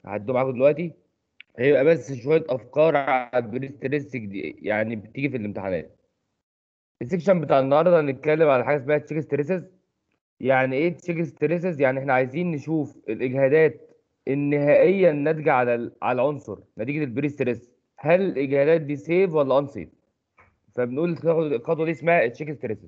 هعدهم معاكم دلوقتي هيبقى بس شويه افكار على البريستريس دي يعني بتيجي في الامتحانات السكشن بتاع النهارده هنتكلم على حاجه اسمها تشيك ستريسز يعني ايه تشيك ستريسز يعني احنا عايزين نشوف الاجهادات النهائيه الناتجه على ال- على العنصر نتيجه البريستريس هل الاجهادات دي سيف ولا ان سيف فبنقول الخطوه الخطوة دي اسمها تشيك ستريسز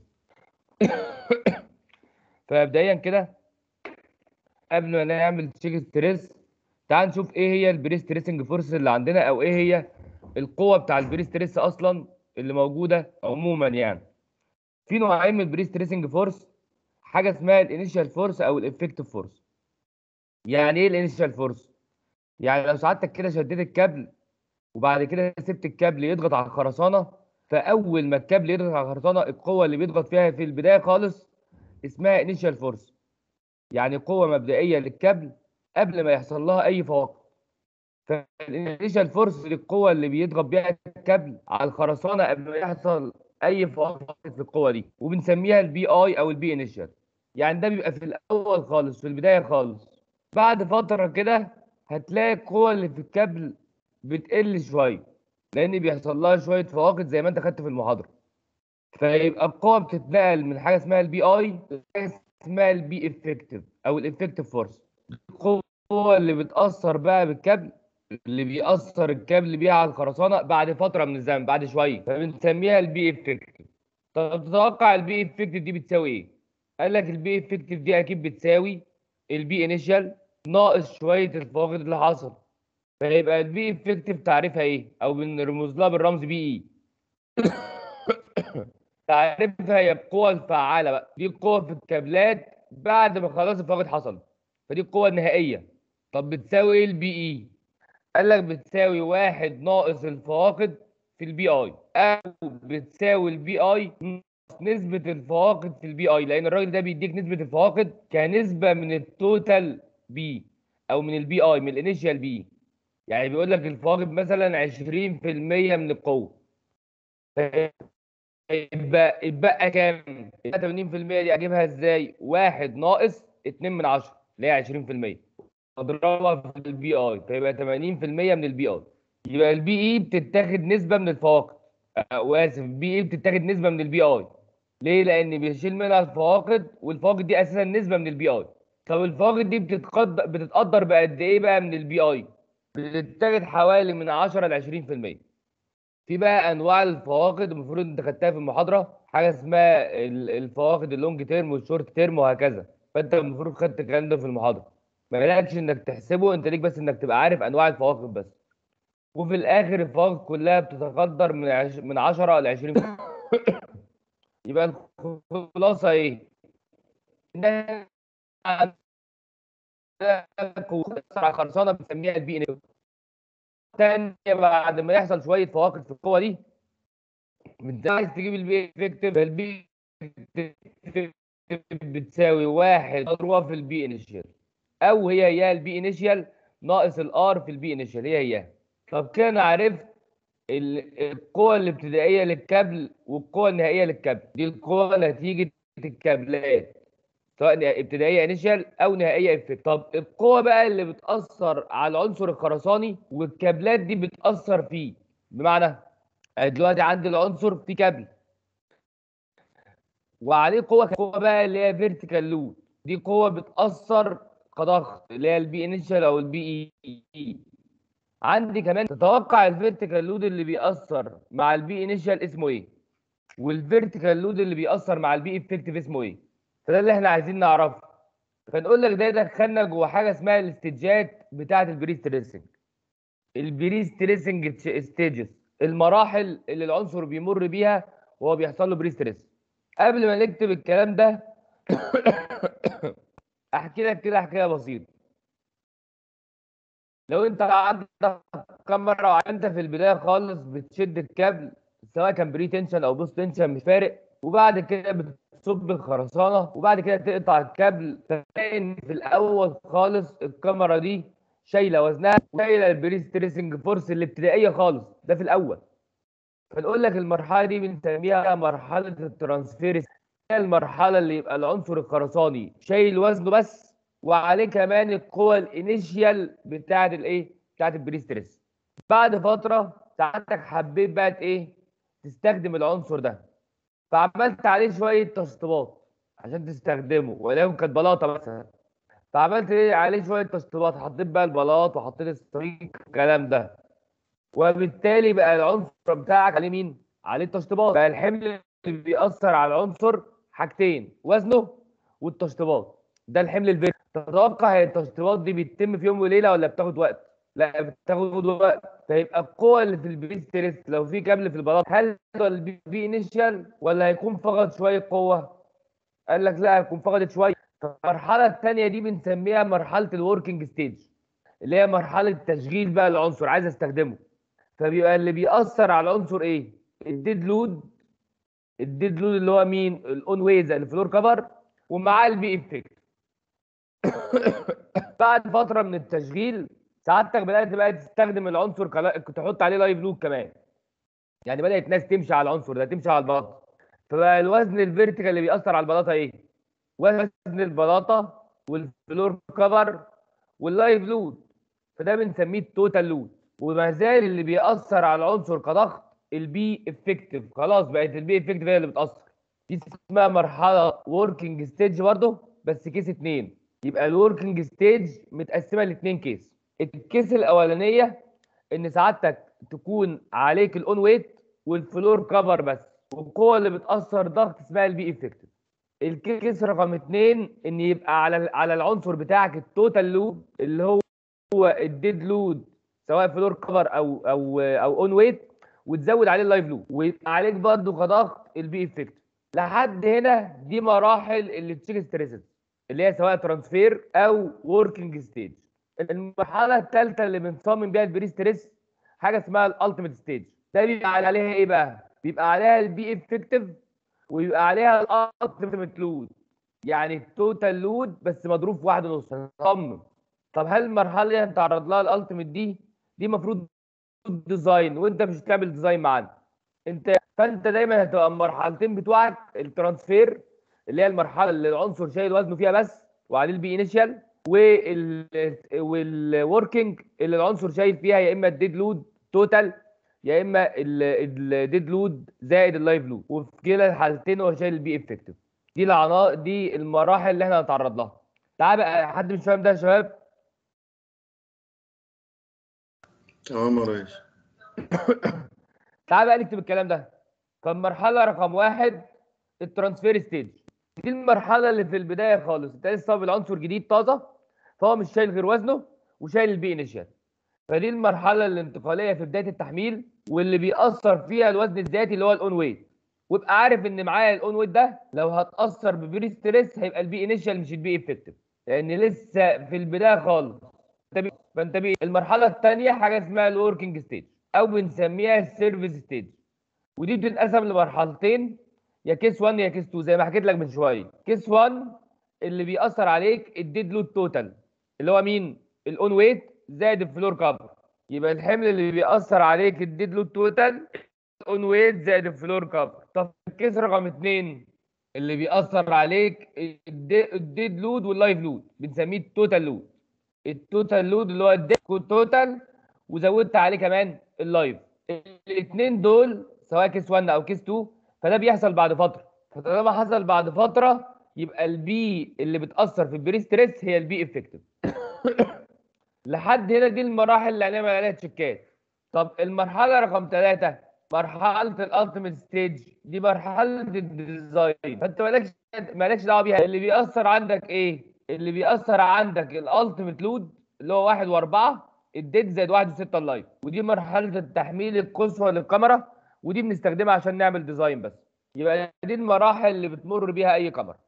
فمبدئيا كده قبل ما نعمل تشيك ستريس تعال نشوف ايه هي البري ستريسنج فورس اللي عندنا او ايه هي القوه بتاع البري ستريس اصلا اللي موجوده عموما يعني في نوعين من البري ستريسنج فورس حاجه اسمها الانيشال فورس او الافكتيف فورس يعني ايه الانيشال فورس يعني لو سعادتك كده شديت الكابل وبعد كده سبت الكابل يضغط على الخرسانه فاول ما الكابل يضغط على الخرسانه القوه اللي بيضغط فيها في البدايه خالص اسمها انيشال فورس يعني قوه مبدئيه للكابل قبل ما يحصل لها اي فواقع فالانيشال فورس دي القوه اللي بيضغط بيها الكابل على الخرسانه قبل ما يحصل اي فواقع في القوه دي وبنسميها البي اي او البي انيشال يعني ده بيبقى في الاول خالص في البدايه خالص بعد فتره كده هتلاقي القوه اللي في الكابل بتقل شويه لان بيحصل لها شويه فواقد زي ما انت خدت في المحاضره فيبقى القوه بتتنقل من حاجه اسمها البي اي لحاجه اسمها البي افكتيف او الافكتيف فورس القوه اللي بتاثر بقى بالكابل اللي بيأثر الكابل بيها على الخرسانه بعد فتره من الزمن بعد شويه فبنسميها البي افكتيف طب تتوقع البي افكتيف دي بتساوي ايه قال لك البي افكتيف دي اكيد بتساوي البي انيشال ناقص شويه الفواقد اللي حصل فيبقى البي افكتيف تعريفها ايه او بنرمز لها بالرمز بي اي تعريفها هي القوة الفعالة بقى دي القوة في الكابلات بعد ما خلاص الفواقد حصل فدي القوة النهائية طب بتساوي ايه البي اي قال لك بتساوي واحد ناقص الفواقد في البي اي او بتساوي البي اي نسبة الفواقد في البي اي لان الراجل ده بيديك نسبة الفواقد كنسبة من التوتال بي او من البي اي من الانيشال بي يعني بيقول لك الفواقد مثلا 20% من القوة يبقى يبقى كام؟ يبقى 80% دي اجيبها ازاي؟ واحد ناقص 2 من 10 اللي هي 20% اضربها في البي اي فيبقى 80% من البي اي يبقى البي اي بتتاخد نسبه من الفواقد واسف البي اي بتتاخد نسبه من البي اي ليه؟ لان بيشيل منها الفواقد والفواقد دي اساسا نسبه من البي اي طب الفواقد دي بتتقدر بتتقدر بقد ايه بقى من البي اي؟ بتتاخد حوالي من 10 ل 20% في بقى انواع الفواقد المفروض انت خدتها في المحاضره حاجه اسمها ال- الفواقد اللونج تيرم والشورت تيرم وهكذا فانت المفروض خدت الكلام ده في المحاضره ما لكش انك تحسبه انت ليك بس انك تبقى عارف انواع الفواقد بس وفي الاخر الفواقد كلها بتتقدر من عش... من 10 ل 20 يبقى الخلاصه ايه؟ إن قوة خرسانه بنسميها البي ان تانية بعد ما يحصل شويه فواقد في القوه دي انت عايز تجيب البي افكتيف فالبي بتساوي واحد مضروبه في البي انيشال او هي هي البي انيشال ناقص الار في البي انيشال هي هي طب كده انا عرفت ال- القوة الابتدائية للكابل والقوة النهائية للكابل دي القوة نتيجة الكابلات سواء ابتدائية انيشال او نهائية افكت طب القوة بقى اللي بتأثر على العنصر الخرساني والكابلات دي بتأثر فيه بمعنى أنا دلوقتي عندي العنصر في كابل وعليه قوة قوة بقى اللي هي فيرتيكال لود دي قوة بتأثر كضغط اللي هي البي انيشال او البي اي عندي كمان تتوقع الفيرتيكال لود اللي بيأثر مع البي انيشال اسمه ايه والفيرتيكال لود اللي بيأثر مع البي افكتيف اسمه ايه فده اللي احنا عايزين نعرفه فنقول لك ده يدخلنا جوه حاجه اسمها الاستجات بتاعه البري ستريسنج البري ستريسنج ستيجز المراحل اللي العنصر بيمر بيها وهو بيحصل له بري ستريس قبل ما نكتب الكلام ده احكي لك كده حكايه بسيطه لو انت عندك كاميرا وانت في البدايه خالص بتشد الكابل سواء كان بري تنشن او بوست تنشن مش فارق وبعد كده بتصب الخرسانه وبعد كده تقطع الكابل تلاقي ان في الاول خالص الكاميرا دي شايله وزنها وشايله البري ستريسنج فورس الابتدائيه خالص ده في الاول فنقول لك المرحله دي بنسميها مرحله الترانسفير هي المرحله اللي يبقى العنصر الخرساني شايل وزنه بس وعليه كمان القوة الانيشيال بتاعت الايه؟ بتاعت البريستريس. بعد فترة ساعتك حبيت بقى ايه؟ تستخدم العنصر ده. فعملت عليه شوية تشطيبات عشان تستخدمه وليكن كانت بلاطة مثلا. فعملت ايه عليه شوية تشطيبات حطيت بقى البلاط وحطيت السريك الكلام ده. وبالتالي بقى العنصر بتاعك عليه مين؟ عليه التشطيبات. بقى الحمل اللي بيأثر على العنصر حاجتين وزنه والتشطيبات. ده الحمل الفيرتيكال. تتوقع هي التشطيبات دي بتتم في يوم وليله ولا بتاخد وقت؟ لا بتاخد وقت فيبقى القوه اللي في البري ستريس لو في كابل في البلاط هل البي في انيشال ولا هيكون فقد شويه قوه؟ قال لك لا هيكون فقدت شويه المرحله الثانيه دي بنسميها مرحله الوركينج ستيج اللي هي مرحله تشغيل بقى العنصر عايز استخدمه فبيبقى اللي بيأثر على العنصر ايه؟ الديد لود الديد لود اللي هو مين؟ الاون ويز الفلور كفر ومعاه البي افكت بعد فتره من التشغيل سعادتك بدات بقى تستخدم العنصر كلا... تحط عليه لايف لود كمان يعني بدات ناس تمشي على العنصر ده تمشي على البلاطه فبقى الوزن الفيرتيكال اللي بيأثر على البلاطه ايه وزن البلاطه والفلور كفر واللايف لود فده بنسميه التوتال لود وما زال اللي بيأثر على العنصر كضغط البي افكتيف خلاص بقت البي افكتيف هي اللي بتأثر دي اسمها مرحله وركينج ستيج برضه بس كيس اتنين يبقى الوركينج ستيج متقسمه لاثنين كيس الكيس الاولانيه ان سعادتك تكون عليك الاون ويت والفلور كفر بس والقوه اللي بتاثر ضغط اسمها البي افكتيف الكيس رقم اثنين ان يبقى على على العنصر بتاعك التوتال لود اللي هو هو الديد لود سواء فلور كفر او او او اون ويت وتزود عليه اللايف لود ويبقى عليك برضه كضغط البي افكتيف لحد هنا دي مراحل اللي تشيك ستريسز اللي هي سواء ترانسفير او وركينج ستيج المرحله الثالثه اللي بنصمم بيها البري ستريس حاجه اسمها الالتيميت ستيج ده بيبقى عليها ايه بقى بيبقى عليها البي افكتيف ويبقى عليها الالتيميت لود يعني التوتال لود بس مضروب في واحد ونص هنصمم طب هل المرحله اللي هنتعرض لها الالتيميت دي دي المفروض ديزاين وانت مش هتعمل ديزاين معانا انت فانت دايما هتبقى المرحلتين بتوعك الترانسفير اللي هي المرحله اللي العنصر شايل وزنه فيها بس وعليه البي انيشال وال والوركينج اللي العنصر شايل فيها يا اما الديد لود توتال يا اما الديد لود زائد اللايف لود وفي كلا الحالتين هو شايل البي افكتيف دي العناصر دي المراحل اللي احنا هنتعرض لها تعال بقى حد مش فاهم ده يا شباب تمام يا ريس تعال بقى نكتب الكلام ده كان مرحله رقم واحد الترانسفير ستيج دي المرحله اللي في البدايه خالص انت لسه صاب العنصر جديد طازه فهو مش شايل غير وزنه وشايل البي انيشال فدي المرحله الانتقاليه في بدايه التحميل واللي بيأثر فيها الوزن الذاتي اللي هو الاون ويت وابقى عارف ان معايا الاون ويت ده لو هتأثر ببري ستريس هيبقى البي انيشال مش البي افكتيف لان لسه في البدايه خالص فانت بي المرحله الثانيه حاجه اسمها الوركينج ستيج او بنسميها السيرفيس ستيج ودي بتنقسم لمرحلتين يا كيس 1 يا كيس 2 زي ما حكيت لك من شويه كيس 1 اللي بيأثر عليك الديد لود توتال اللي هو مين الاون ويت زائد الفلور كفر يبقى الحمل اللي بيأثر عليك الديد لود توتال الاون ويت زائد الفلور كفر طب الكيس رقم 2 اللي بيأثر عليك الديد لود واللايف لود بنسميه التوتال لود التوتال لود اللي هو الديد توتال وزودت عليه كمان اللايف الاثنين دول سواء كيس 1 او كيس 2 فده بيحصل بعد فتره فطالما حصل بعد فتره يبقى البي اللي بتاثر في البري ستريس هي البي افكتيف لحد هنا دي المراحل اللي هنعمل عليها تشيكات طب المرحله رقم ثلاثة مرحله الالتيميت ستيج دي مرحله الديزاين فانت مالكش مالكش دعوه بيها اللي بيأثر عندك ايه اللي بيأثر عندك الالتيميت لود اللي هو واحد واربعة الديد زائد واحد وستة اللايف ودي مرحله التحميل القصوى للكاميرا ودي بنستخدمها عشان نعمل ديزاين بس يبقى دي المراحل اللي بتمر بيها اي كاميرا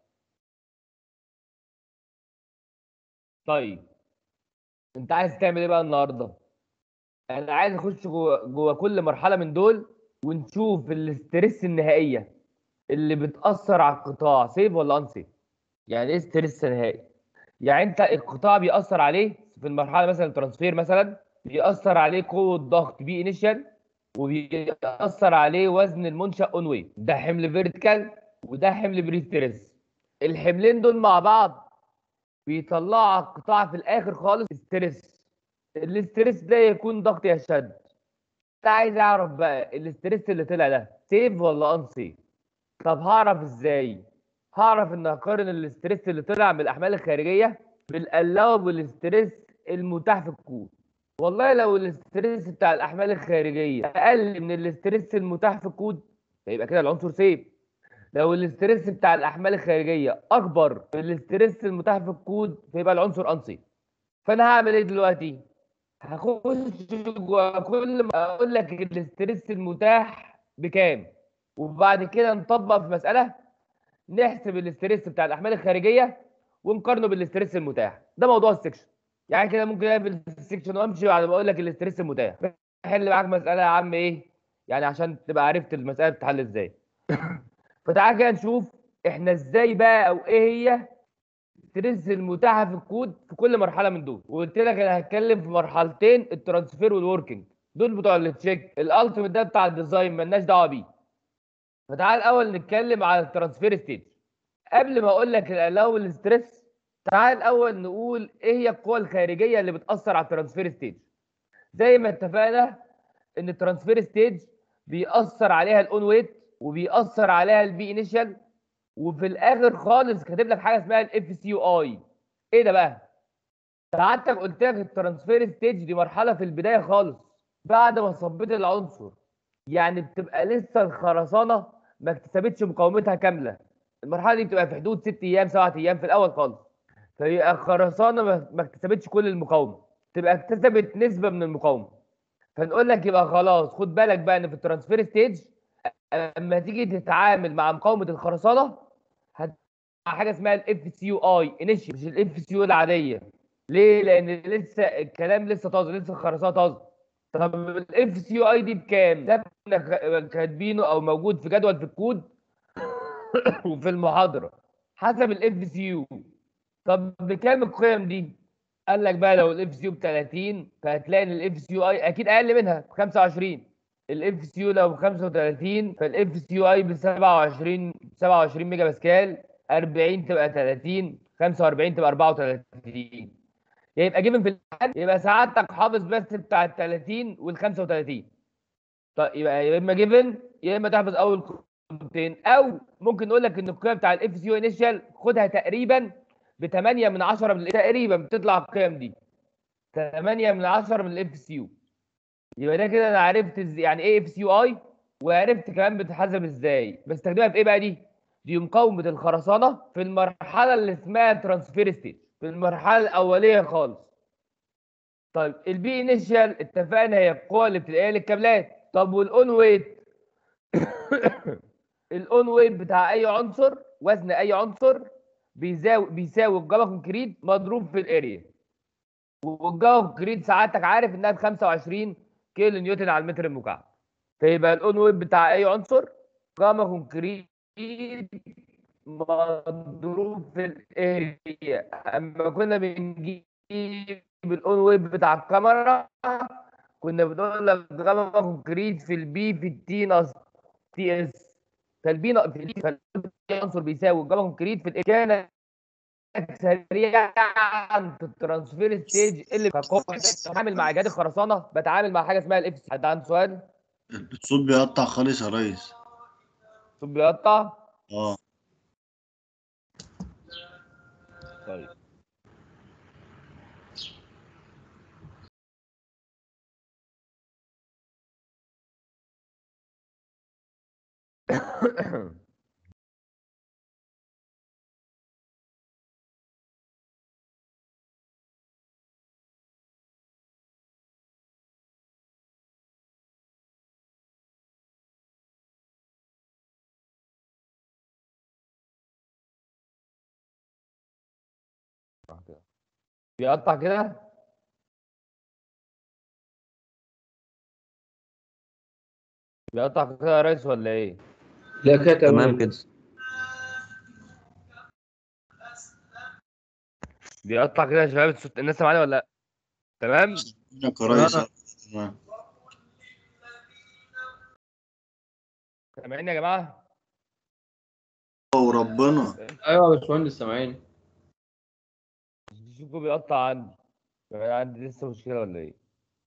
طيب انت عايز تعمل ايه بقى النهارده انا عايز اخش جوه جوه كل مرحله من دول ونشوف الاسترس النهائيه اللي بتاثر على القطاع سيف ولا انسيف يعني ايه ستريس نهائي يعني انت القطاع بيأثر عليه في المرحله مثلا الترانسفير مثلا بيأثر عليه قوه ضغط بي انيشال وبيأثر عليه وزن المنشأ اون ويت ده حمل فيرتيكال وده حمل بري ستريس الحملين دول مع بعض بيطلع على القطاع في الاخر خالص ستريس الاستريس ده يكون ضغط يا شد انت عايز اعرف بقى الاستريس اللي طلع ده سيف ولا ان سيف طب هعرف ازاي هعرف ان اقارن الاستريس اللي طلع من الاحمال الخارجيه بالالاوبل ستريس المتاح في الكود والله لو الاستريس بتاع الاحمال الخارجيه اقل من الاستريس المتاح في الكود فيبقى كده العنصر سيف لو الاستريس بتاع الاحمال الخارجيه اكبر من الاستريس المتاح في الكود فيبقى العنصر انسيف فانا هعمل ايه دلوقتي هخش جوه كل ما اقول لك الاستريس المتاح بكام وبعد كده نطبق في مساله نحسب الاستريس بتاع الاحمال الخارجيه ونقارنه بالاستريس المتاح ده موضوع السكشن يعني كده ممكن اقفل السكشن وامشي بعد ما اقول لك الاستريس المتاح احل معاك مساله يا عم ايه يعني عشان تبقى عرفت المساله بتتحل ازاي فتعال كده نشوف احنا ازاي بقى او ايه هي الستريس المتاحه في الكود في كل مرحله من دول وقلت لك انا هتكلم في مرحلتين الترانسفير والوركينج دول بتوع التشيك الالتيميت ده بتاع الديزاين مالناش دعوه بيه فتعال الاول نتكلم على الترانسفير ستيج قبل ما اقول لك الاول ستريس تعال الاول نقول ايه هي القوى الخارجيه اللي بتاثر على الترانسفير ستيج زي ما اتفقنا ان الترانسفير ستيج بيأثر عليها الاون ويت وبيأثر عليها البي انيشال وفي الاخر خالص كاتب لك حاجه اسمها الاف سي يو اي ايه ده بقى ساعتك قلت لك الترانسفير ستيج دي مرحله في البدايه خالص بعد ما صبيت العنصر يعني بتبقى لسه الخرسانه ما اكتسبتش مقاومتها كامله المرحله دي بتبقى في حدود 6 ايام 7 ايام في الاول خالص فيبقى الخرسانه ما ما اكتسبتش كل المقاومه تبقى اكتسبت نسبه من المقاومه فنقول لك يبقى خلاص خد بالك بقى ان في الترانسفير ستيج لما تيجي تتعامل مع مقاومه الخرسانه هت حاجه اسمها الاف سي يو اي انيشال مش الاف سي يو العاديه ليه؟ لان لسه الكلام لسه طازه لسه الخرسانه طازه طب الاف سي يو اي دي بكام؟ ده كنا كاتبينه او موجود في جدول في الكود وفي المحاضره حسب الاف سي يو طب بكام القيم دي؟ قال لك بقى لو الاف سي يو ب 30 فهتلاقي ان الاف سي يو اي اكيد اقل منها ب 25 الاف سي يو لو ب 35 فالاف سي يو اي ب 27 27 ميجا باسكال 40 تبقى 30 45 تبقى 34 يبقى جيفن في الامتحان يبقى سعادتك حافظ بس بتاع ال 30 وال 35 طيب يبقى يا اما جيفن يا اما تحفظ اول قيمتين او ممكن نقول لك ان القيم بتاع الاف سي يو انيشال خدها تقريبا ب 8 من 10 من تقريبا بتطلع القيم دي 8 من 10 من الاف سي يو يبقى ده كده انا عرفت إز... يعني ايه اف سي يو اي وعرفت كمان بتتحسب ازاي بستخدمها في ايه بقى دي دي مقاومه الخرسانه في المرحله اللي اسمها ترانسفير ستيج في المرحله الاوليه خالص طيب البي انيشال اتفقنا هي القوه اللي بتلاقيها للكابلات طب والاون ويت الاون ويت بتاع اي عنصر وزن اي عنصر بيساوي بيساوي الجاما كونكريت مضروب في الاريا والجاما كونكريت ساعتك عارف انها ب 25 كيلو نيوتن على المتر المكعب فيبقى الاون ويت بتاع اي عنصر جاما كونكريت مضروب في الاريا اما كنا بنجيب الاون ويت بتاع الكاميرا كنا بنقول لك جاما كونكريت في البي في التي ناقص تي اس فالبي ناقص في البي عنصر بيساوي الجاما كونكريت في كان سريعا في الترانسفير ستيج اللي بتعامل مع اجهاد الخرسانه بتعامل مع حاجه اسمها الاف حد عنده سؤال؟ الصوت بيقطع خالص يا ريس الصوت بيقطع؟ اه طيب بيقطع كده بيقطع كده يا ريس ولا ايه؟ لا كده تمام كده بيقطع كده يا شباب الصوت الناس سامعاني ولا لا؟ تمام؟ منك يا ريس تمام. سامعيني يا جماعه؟ وربنا ايوه يا باشمهندس سامعين شوفوا بيقطع عندي يعني عندي لسه مشكله ولا ايه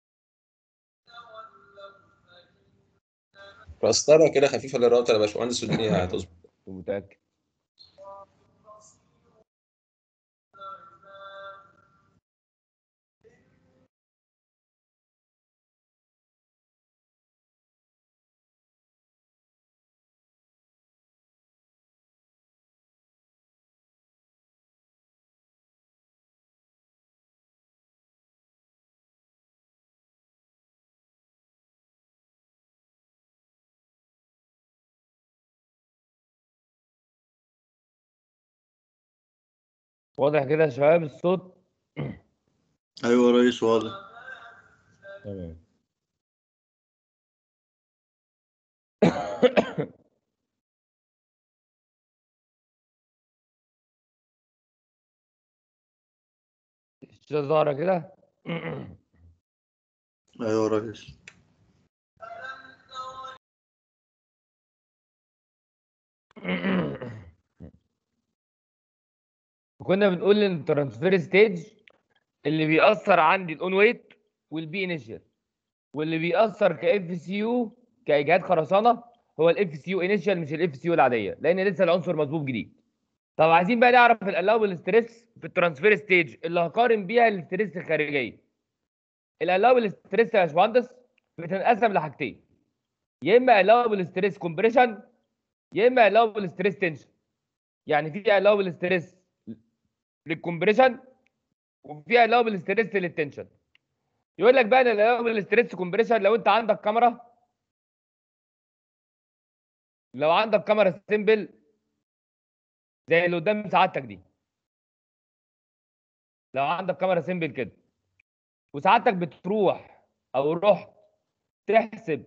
فاسترة كده خفيفة للراوتر يا باشمهندس والدنيا هتظبط كنت متاكد واضح كده يا شباب الصوت ايوه يا ريس واضح تمام الشاشة ظاهرة كده ايوه يا ريس كنا بنقول ان الترانسفير ستيج اللي بيأثر عندي الاون ويت والبي انيشال واللي بيأثر كاف سي يو كاجهاد خرسانه هو الاف سي يو انيشال مش الاف سي يو العاديه لان لسه العنصر مظبوط جديد طب عايزين بقى نعرف الالاوبل ستريس في الترانسفير ستيج اللي هقارن بيها الاستريس الخارجيه الالاوبل ستريس يا باشمهندس بتنقسم لحاجتين يا اما الاوبل ستريس كومبريشن يا اما الاوبل ستريس تنشن يعني في الاوبل ستريس للكومبريشن وفي الاوبل ستريس للتنشن يقول لك بقى ان الاوبل ستريس كومبريشن لو انت عندك كاميرا لو عندك كاميرا سيمبل زي اللي قدام سعادتك دي لو عندك كاميرا سيمبل كده وسعادتك بتروح او رحت تحسب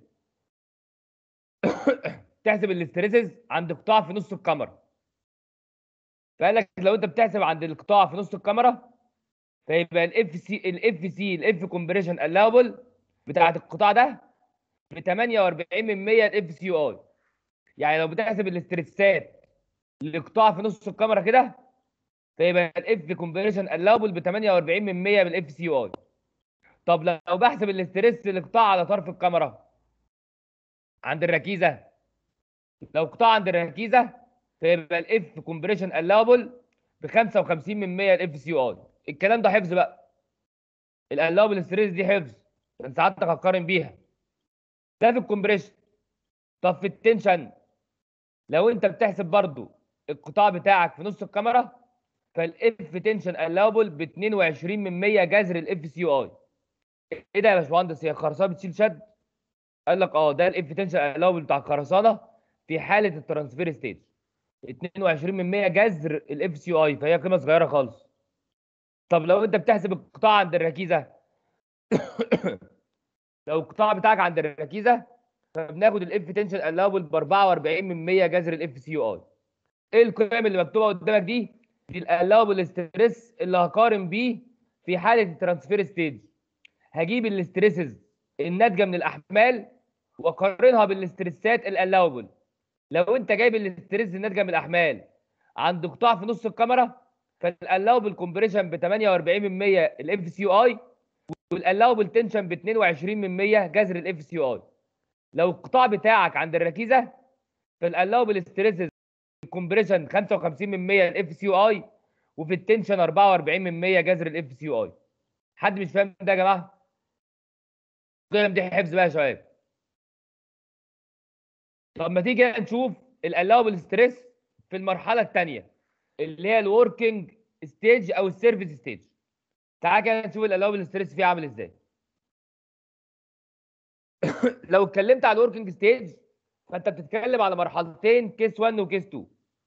تحسب الاستريسز عند قطاع في نص الكاميرا فقال لك لو انت بتحسب عند القطاع في نص الكاميرا فيبقى الاف سي الاف سي الاف كومبريشن الاوبل بتاعت القطاع ده ب 48 من 100 الاف سي يو اي يعني لو بتحسب الاستريسات لقطاع في نص الكاميرا كده فيبقى الاف كومبريشن الاوبل ب 48 من 100 من الاف سي يو اي طب لو بحسب الاستريس لقطاع على طرف الكاميرا عند الركيزه لو قطاع عند الركيزه فيبقى الاف كومبريشن الاوبل ب 55 من 100 الاف سي يو اي الكلام ده حفظ بقى الالاوبل ستريس دي حفظ انت ساعتك هتقارن بيها ده في الكومبريشن طب في التنشن لو انت بتحسب برضو القطاع بتاعك في نص الكاميرا فالاف تنشن الاوبل ب 22 من 100 جذر الاف سي يو اي ايه ده يا باشمهندس هي الخرسانه بتشيل شد قال لك اه ده الاف تنشن الاوبل بتاع الخرسانه في حاله الترانسفير ستيج 22 من 100 جذر الاف سي يو اي فهي قيمه صغيره خالص طب لو انت بتحسب القطاع عند الركيزه لو القطاع بتاعك عند الركيزه فبناخد الاف تنشن الاوبل ب 44 من 100 جذر الاف سي يو اي ايه القيم اللي مكتوبه قدامك دي دي الالاوبل ستريس اللي هقارن بيه في حاله الترانسفير ستيج هجيب الاستريسز الناتجه من الاحمال واقارنها بالاستريسات الالاوبل لو انت جايب الاستريس الناتجه من الاحمال عند قطاع في نص الكاميرا فالالاوبل كومبريشن ب 48 من 100 الاف سي يو اي والالاوبل تنشن ب 22 من 100 جذر الاف سي يو اي لو القطاع بتاعك عند الركيزه فالالاوبل ستريسز الكومبريشن 55 من 100 الاف سي يو اي وفي التنشن 44 من 100 جذر الاف سي يو اي حد مش فاهم ده يا جماعه القيم دي حفظ بقى يا شباب طب ما تيجي نشوف الالاوبل ستريس في المرحله الثانيه اللي هي الوركينج ستيج او السيرفيس ستيج تعال كده نشوف الالاوبل ستريس فيه عامل ازاي لو اتكلمت على الوركينج ستيج فانت بتتكلم على مرحلتين كيس 1 وكيس 2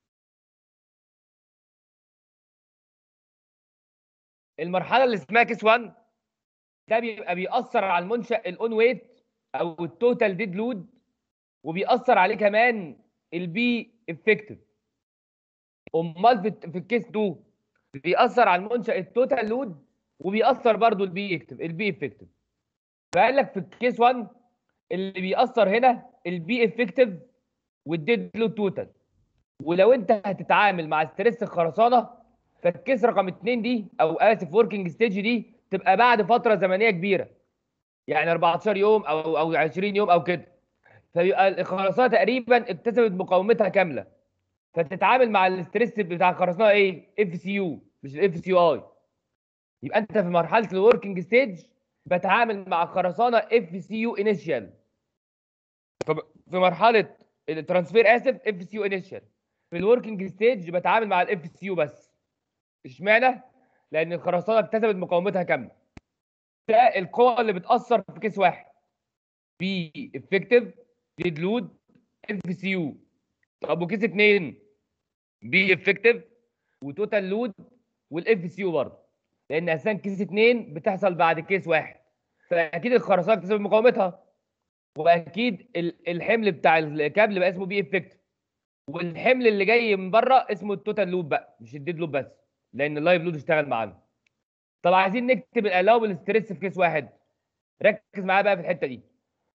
المرحله اللي اسمها كيس 1 ده بيبقى بيأثر على المنشأ الاون ويت او التوتال ديد لود وبيأثر عليه كمان البي افكتيف امال في في الكيس 2 بيأثر على المنشأ التوتال لود وبيأثر برضو البي اكتف البي افكتيف فقال لك في الكيس 1 اللي بيأثر هنا البي افكتيف والديد لود توتال ولو انت هتتعامل مع ستريس الخرسانه فالكيس رقم 2 دي او اسف وركينج ستيج دي تبقى بعد فتره زمنيه كبيره يعني 14 يوم او او 20 يوم او كده فيبقى الخرسانه تقريبا اكتسبت مقاومتها كامله فتتعامل مع الاستريس بتاع الخرسانه ايه اف سي يو مش الاف سي اي يبقى انت في مرحله الوركينج ستيج بتعامل مع الخرسانه اف سي يو انيشال في مرحله الترانسفير اسف اف سي يو انيشال في الوركينج ستيج بتعامل مع الاف سي يو بس اشمعنى لان الخرسانه اكتسبت مقاومتها كامله ده القوه اللي بتاثر في كيس واحد بي افكتيف ديد لود اف سي يو طب وكيس اثنين بي افكتيف وتوتال لود والاف سي يو برضه لان اساسا كيس اثنين بتحصل بعد كيس واحد فاكيد الخرسانه اكتسبت مقاومتها واكيد ال- الحمل بتاع الكابل بقى اسمه بي افكتيف والحمل اللي جاي من بره اسمه التوتال لود بقى مش الديد لود بس لان اللايف لود اشتغل معانا طب عايزين نكتب الالاوبل ستريس في كيس واحد ركز معايا بقى في الحته دي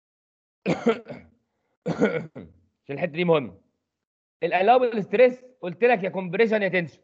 عشان الحته دي مهمه الالاوبل ستريس قلت لك يا كومبريشن يا تنشن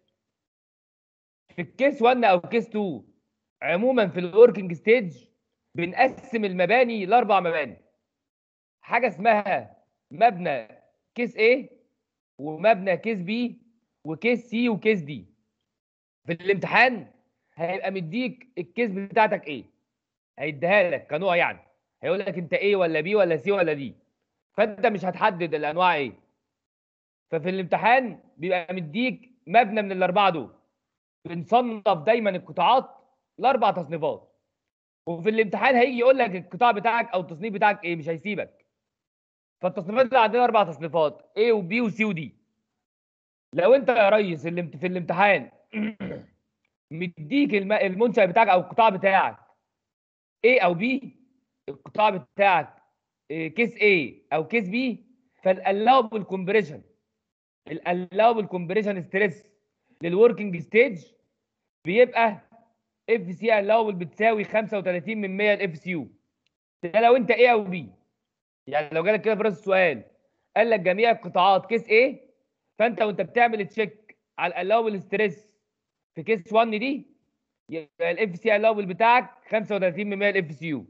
في الكيس 1 او كيس 2 عموما في الوركينج ستيج بنقسم المباني لاربع مباني حاجه اسمها مبنى كيس A ومبنى كيس B وكيس C وكيس D في الامتحان هيبقى مديك الكيس بتاعتك ايه هيديها لك كنوع يعني هيقول لك انت ايه ولا بي ولا سي ولا دي فانت مش هتحدد الانواع ايه ففي الامتحان بيبقى مديك مبنى من الاربعه دول بنصنف دايما القطاعات لاربع تصنيفات وفي الامتحان هيجي يقول لك القطاع بتاعك او التصنيف بتاعك ايه مش هيسيبك فالتصنيفات اللي عندنا اربع تصنيفات A وبي وسي ودي لو انت يا ريس اللي في الامتحان مديك الم- المنشأ بتاعك او القطاع بتاعك A او B القطاع بتاعك إيه، كيس A او كيس B فالالاوبل كومبريشن الالاوبل كومبريشن ستريس للوركينج ستيج بيبقى اف سي الاوبل بتساوي 35 من 100 الاف سي يو ده لو انت A او B يعني لو جالك كده في راس السؤال قال لك جميع القطاعات كيس A فانت وانت بتعمل تشيك على الالاوبل ستريس في كيس 1 دي يبقى الاف سي الاوبل بتاعك 35 من 100 الاف سي يو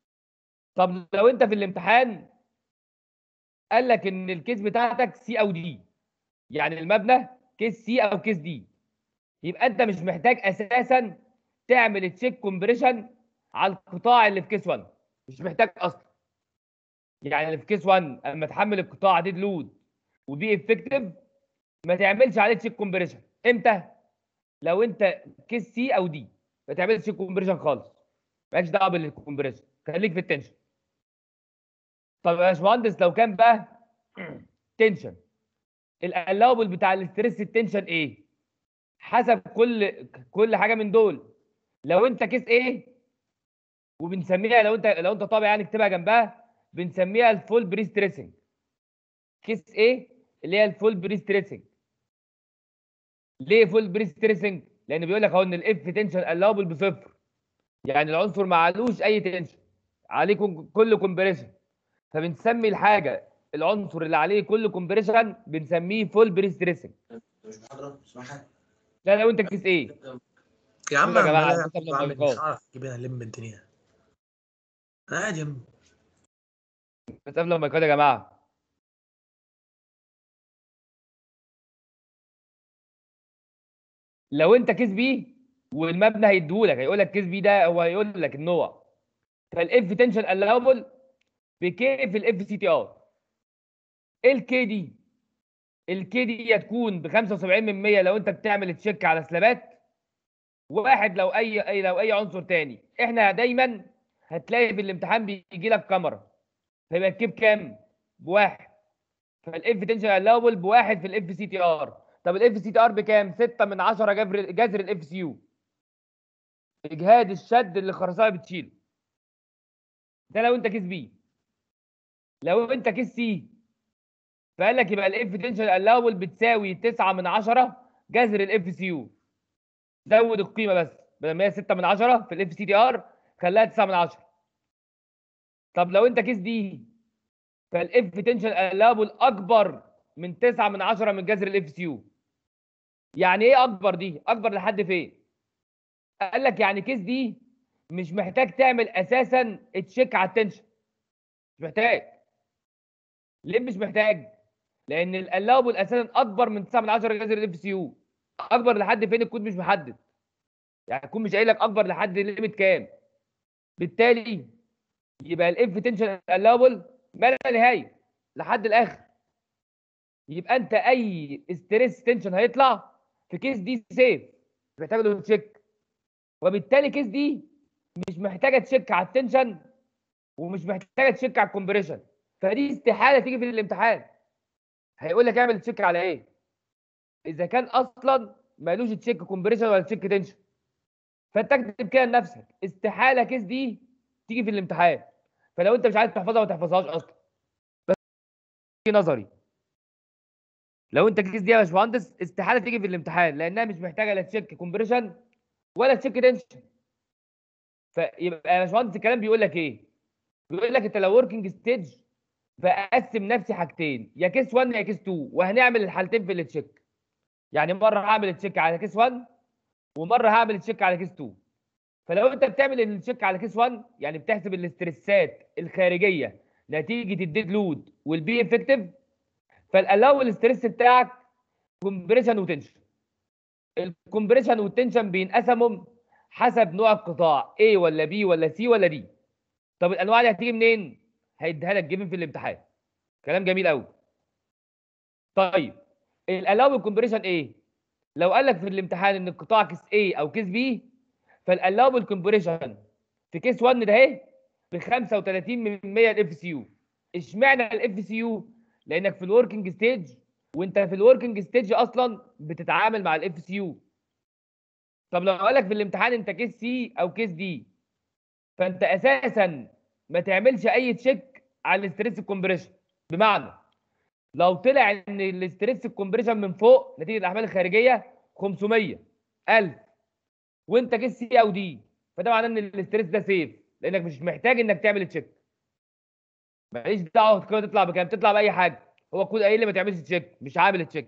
طب لو انت في الامتحان قال لك ان الكيس بتاعتك سي او دي يعني المبنى كيس سي او كيس دي يبقى انت مش محتاج اساسا تعمل تشيك كومبريشن على القطاع اللي في كيس 1 مش محتاج اصلا يعني اللي في كيس 1 اما تحمل القطاع ديد لود وبي افكتيف ما تعملش عليه تشيك كومبريشن امتى لو انت كيس سي او دي ما تعملش تشيك كومبريشن خالص مالكش دعوه بالكومبريشن خليك في التنشن طب يا باشمهندس لو كان بقى تنشن الالاوبل بتاع الاستريس التنشن ايه حسب كل كل حاجه من دول لو انت كيس ايه وبنسميها لو انت لو انت طابع يعني اكتبها جنبها بنسميها الفول بري ستريسنج كيس ايه اللي هي الفول بري ستريسنج ليه فول بري ستريسنج لان بيقول لك اهو ان الاف تنشن الاوبل بصفر يعني العنصر ما علوش اي تنشن عليه كون- كل كومبريشن فبنسمي الحاجه العنصر اللي عليه كل كومبريشن بنسميه فول بري ستريسنج مش محاضرة اسمعها ده لو انت كيس ايه يا عم يا جماعة، عمال حسب لما بعمل اللقاء. مش عارف اجيب انا الم الدنيا انا قاعد يا عم بس قبل ما يا جماعه لو انت كيس بي والمبنى هيديهولك هيقول لك كيس بي ده هو هيقول لك النوع فالاف تنشن الاوبل بكي في الاف سي تي ار ايه الكي دي الكي دي هتكون ب 75 من 100 لو انت بتعمل تشيك على سلابات واحد لو اي اي لو اي عنصر تاني احنا دايما هتلاقي في الامتحان بيجي لك كاميرا فيبقى الكيب كام؟ بواحد فالاف تنشن الاول بواحد في الاف سي تي ار طب الاف سي تي ار بكام؟ 6 من 10 جذر جذر الاف سي يو اجهاد الشد اللي الخرسانه بتشيله ده لو انت كيس بي لو انت كيس سي فقال لك يبقى الاف تنشن الاول بتساوي 9 من 10 جذر الاف سي يو زود القيمه بس بدل ما هي 6 من 10 في الاف سي تي ار خليها 9 من 10 طب لو انت كيس دي فالاف تنشن اللابل اكبر من 9 من 10 من جذر الاف سي يو يعني ايه اكبر دي اكبر لحد فين قال لك يعني كيس دي مش محتاج تعمل اساسا تشيك على التنشن مش محتاج ليه مش محتاج لان الالاوبل اساسا اكبر من 9 من 10 جذر الاف سي يو اكبر لحد فين الكود مش محدد يعني الكود مش قايل لك اكبر لحد ليميت كام بالتالي يبقى الاف تنشن الالاوبل ما لا نهايه لحد الاخر يبقى انت اي ستريس تنشن هيطلع في كيس دي سيف مش محتاج له تشيك وبالتالي كيس دي مش محتاجه تشيك على التنشن ومش محتاجه تشيك على الكومبريشن فدي استحاله تيجي في الامتحان هيقول لك اعمل تشيك على ايه اذا كان اصلا مالوش تشيك كومبريشن ولا تشيك تنشن فانت اكتب كده لنفسك استحاله كيس دي تيجي في الامتحان فلو انت مش عايز تحفظها ما تحفظهاش اصلا بس دي نظري لو انت كيس دي يا باشمهندس استحاله تيجي في الامتحان لانها مش محتاجه لا تشيك كومبريشن ولا تشيك تنشن فيبقى يا باشمهندس الكلام بيقول لك ايه؟ بيقول لك انت لو وركينج ستيج بقسم نفسي حاجتين يا كيس 1 يا كيس 2 وهنعمل الحالتين في التشيك يعني مره هعمل تشيك على كيس 1 ومره هعمل تشيك على كيس 2 فلو انت بتعمل التشيك على كيس 1 يعني بتحسب الاسترسات الخارجيه نتيجه الديد لود والبي افكتيف فالالاو الاسترس بتاعك كومبريشن وتنشن الكومبريشن والتنشن بينقسموا حسب نوع القطاع A ولا B ولا C ولا D طب الانواع دي هتيجي منين هيديها لك جيفن في الامتحان كلام جميل قوي طيب الالاو الكومبريشن ايه لو قال لك في الامتحان ان القطاع كيس A او كيس B فالالاو الكومبريشن في كيس 1 ده اهي ب 35 من 100 الاف سي يو اشمعنى الاف سي يو لانك في الوركينج ستيج وانت في الوركينج ستيج اصلا بتتعامل مع الاف سي يو طب لو قال لك في الامتحان انت كيس سي او كيس دي فانت اساسا ما تعملش اي تشيك على الاستريس الكومبريشن بمعنى لو طلع ان الاستريس الكومبريشن من فوق نتيجه الاحمال الخارجيه 500 1000 وانت كيس سي او دي فده معناه ان الاستريس ده سيف لانك مش محتاج انك تعمل تشيك ماليش دعوه القيمه تطلع بكام تطلع باي حاجه هو الكود قايل لي ما تعملش تشيك مش عامل تشيك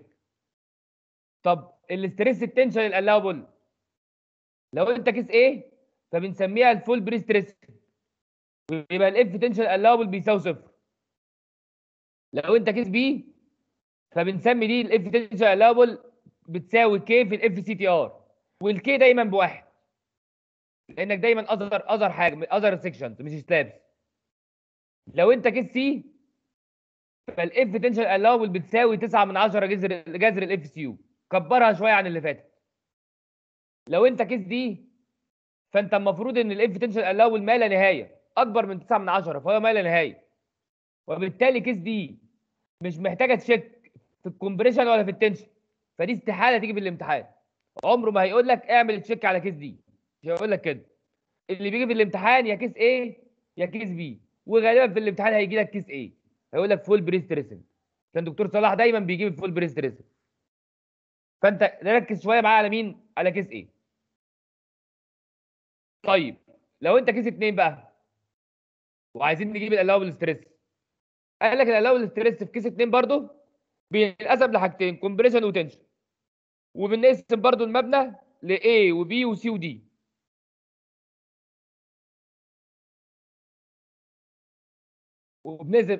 طب الاستريس التنشن الالاوبل لو انت كيس ايه فبنسميها الفول بري ستريس ويبقى الاف تنشن الاوبل بيساوي صفر لو انت كيس بي فبنسمي دي الاف تنشن الاوبل بتساوي كي في الاف سي تي ار والكي دايما بواحد لانك دايما اصغر اصغر حاجه اصغر سيكشنز مش سلابس لو انت كيس سي فالاف تنشن الاوبل بتساوي 9 من 10 جذر جذر الاف سي يو كبرها شويه عن اللي فاتت لو انت كيس دي فانت المفروض ان الاف تنشن الاول ما لا نهايه اكبر من 9 من 10 فهو ما لا نهايه وبالتالي كيس دي مش محتاجه تشيك في الكومبريشن ولا في التنشن فدي استحاله تيجي في الامتحان عمره ما هيقول لك اعمل تشيك على كيس دي مش هيقول لك كده اللي بيجي في الامتحان يا كيس A يا كيس B وغالبا في الامتحان هيجي لك كيس A هيقول لك فول بريست ريسن كان دكتور صلاح دايما بيجيب الفول بريست ريسن فانت ركز شويه معايا على مين على كيس A طيب لو انت كيس 2 بقى وعايزين نجيب الالاوبل ستريس قال لك الالاوبل ستريس في كيس 2 برضه بينقسم لحاجتين كومبريشن وتنشن وبنقسم برضه المبنى ل A و B و C و D وبنقسم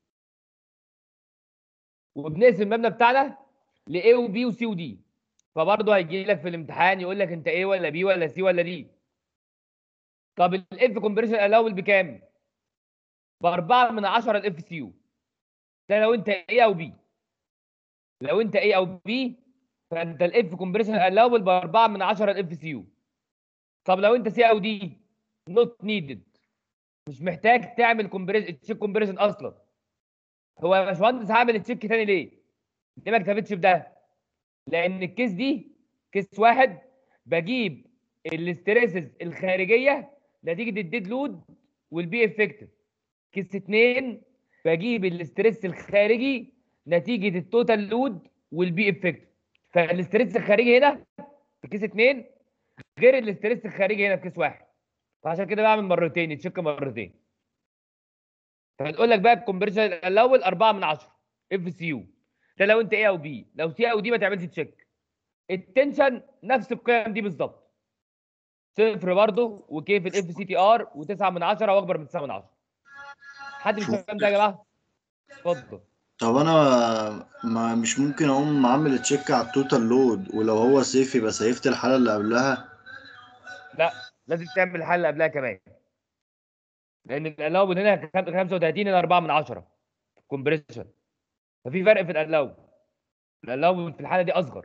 وبنقسم المبنى بتاعنا ل A و B و C و D فبرضه هيجي لك في الامتحان يقول لك انت A ولا B ولا C ولا D طب الاف كومبريشن الاول بكام؟ ب 4 من 10 الاف سي يو ده لو انت A او B لو انت A او B فانت الاف كومبريشن الاول ب 4 من 10 الاف سي يو طب لو انت C او D نوت نيدد مش محتاج تعمل كومبريشن تشيك كومبريشن اصلا هو يا باشمهندس هعمل تشيك تاني ليه؟ ليه ما اكتفيتش بده؟ لان الكيس دي كيس واحد بجيب الاستريسز الخارجيه نتيجه الديد لود والبي افكتيف كيس 2 بجيب الاستريس الخارجي نتيجه التوتال لود والبي افكتيف فالاستريس الخارجي هنا في كيس 2 غير الاستريس الخارجي هنا في كيس واحد فعشان كده بعمل مرتين يتشيك مرتين فهنقول لك بقى الكونفرجن الاول 4 من 10 اف سي يو ده لو انت ايه او بي لو سي او دي ما تعملش تشيك التنشن نفس القيم دي بالظبط صفر برضه وكيف الاف سي تي ار و9 من 10 واكبر من 9 من 10 حد مش فاهم ده يا جماعه اتفضل طب انا ما مش ممكن اقوم عامل تشيك على التوتال لود ولو هو سيف يبقى سيفت الحالة اللي قبلها لا لازم تعمل الحل اللي قبلها كمان لان الالاو هنا كان 35 الى 4 من 10 كومبريشن ففي فرق في الالاو الالاو في الحاله دي اصغر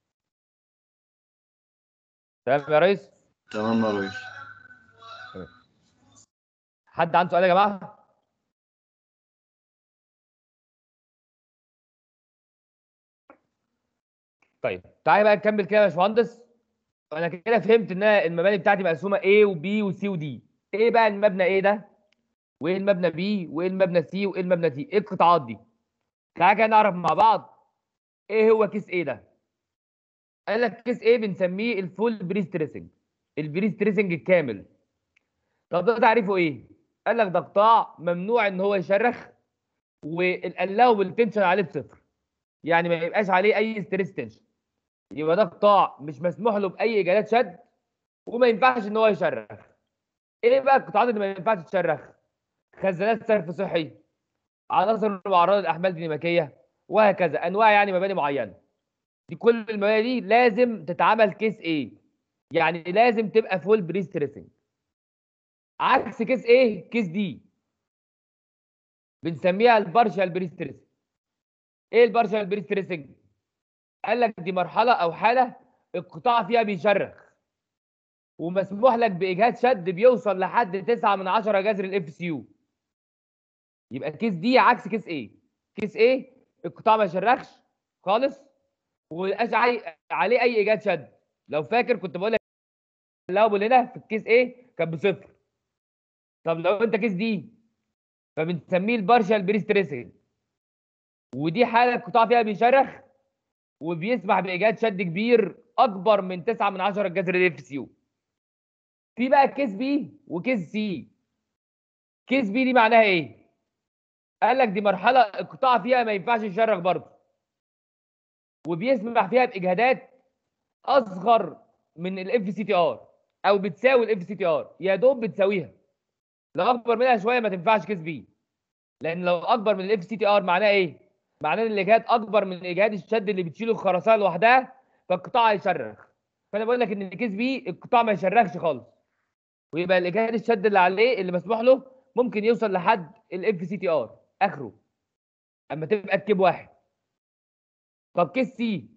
تمام يا ريس تمام يا ريس حد عنده سؤال يا جماعه طيب تعالى بقى نكمل كده يا باشمهندس انا كده فهمت ان أنا المباني بتاعتي مقسومه A وB وC وD ايه بقى المبنى A ده وايه المبنى B وايه المبنى C وايه المبنى T ايه القطاعات دي تعالى كده نعرف مع بعض ايه هو كيس A ده قال لك كيس A بنسميه الفول بري ستريسنج البري ستريسنج الكامل طب ده تعريفه ايه قال لك ده قطاع ممنوع ان هو يشرخ والالاوبل تنشن عليه بصفر يعني ما يبقاش عليه اي ستريس تنشن يبقى ده قطاع مش مسموح له باي اجالات شد وما ينفعش ان هو يشرخ ايه بقى القطاعات اللي ما ينفعش تشرخ خزانات صرف صحي عناصر واعراض الاحمال الديناميكيه وهكذا انواع يعني مباني معينه دي كل المباني دي لازم تتعمل كيس ايه يعني لازم تبقى فول بري ستريسنج عكس كيس ايه كيس دي بنسميها البارشال بري ستريسنج ايه البارشال بري ستريسنج قال لك دي مرحله او حاله القطاع فيها بيشرخ ومسموح لك باجهاد شد بيوصل لحد 9 من 10 جذر الاف سي يو يبقى كيس دي عكس كيس ايه كيس ايه القطاع ما يشرخش خالص ومبقاش عاي- عليه اي ايجاد شد لو فاكر كنت بقول لك اللوبل هنا في الكيس ايه كان بصفر طب لو انت كيس دي فبنسميه البارشال بري ستريسنج ودي حاله القطاع فيها بيشرخ وبيسمح بايجاد شد كبير اكبر من 9 من 10 جذر الاف سي يو في بقى كيس بي وكيس سي كيس بي دي معناها ايه قال لك دي مرحله القطاع فيها ما ينفعش يشرخ برضه وبيسمح فيها باجهادات اصغر من الاف سي تي ار او بتساوي الاف سي تي ار يا دوب بتساويها لو اكبر منها شويه ما تنفعش كيس بي لان لو اكبر من الاف سي تي ار معناه ايه معناه ان الاجهاد اكبر من اجهاد الشد اللي بتشيله الخرسانه لوحدها فالقطاع هيشرخ فانا بقول لك ان الكيس بي القطاع ما يشرخش خالص ويبقى الاجهاد الشد اللي عليه اللي مسموح له ممكن يوصل لحد الاف سي تي ار اخره اما تبقى الكيب واحد طب كيس سي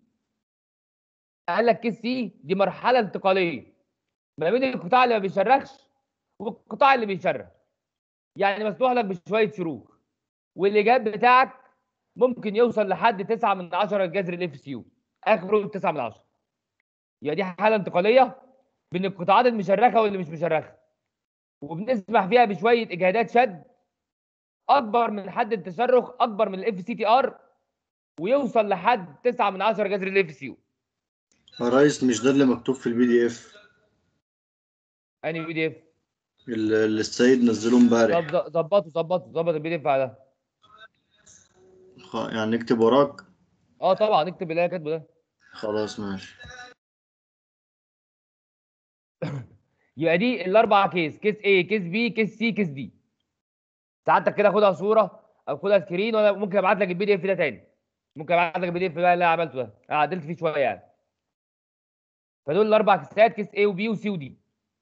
قال لك كيس سي دي مرحله انتقاليه ما بين القطاع اللي ما بيشرخش والقطاع اللي بيشرخ يعني مسموح لك بشويه شروخ والايجاب بتاعك ممكن يوصل لحد 9 من 10 جذر الاف سي يو اخره 9 من 10 يبقى دي حاله انتقاليه بين القطاعات المشرخه واللي مش مشرخه وبنسمح فيها بشويه اجهادات شد اكبر من حد التشرخ اكبر من الاف سي تي ار ويوصل لحد 9 من 10 جذر الاف سي يو يا ريس مش ده اللي مكتوب في البي دي اف انهي بي دي اف اللي السيد نزله امبارح طب ظبطه ظبطه ظبط البي دي اف على ده خ- يعني نكتب وراك اه طبعا اكتب اللي انا كاتبه ده خلاص ماشي يبقى دي الاربع كيس كيس A كيس B كيس C كيس D ساعتك كده خدها صوره او خدها سكرين وانا ممكن ابعت لك البي دي اف ده تاني ممكن ابعت لك البي دي اف بقى اللي انا عملته ده انا عدلت فيه شويه يعني فدول الاربع كيسات كيس A وB وC وD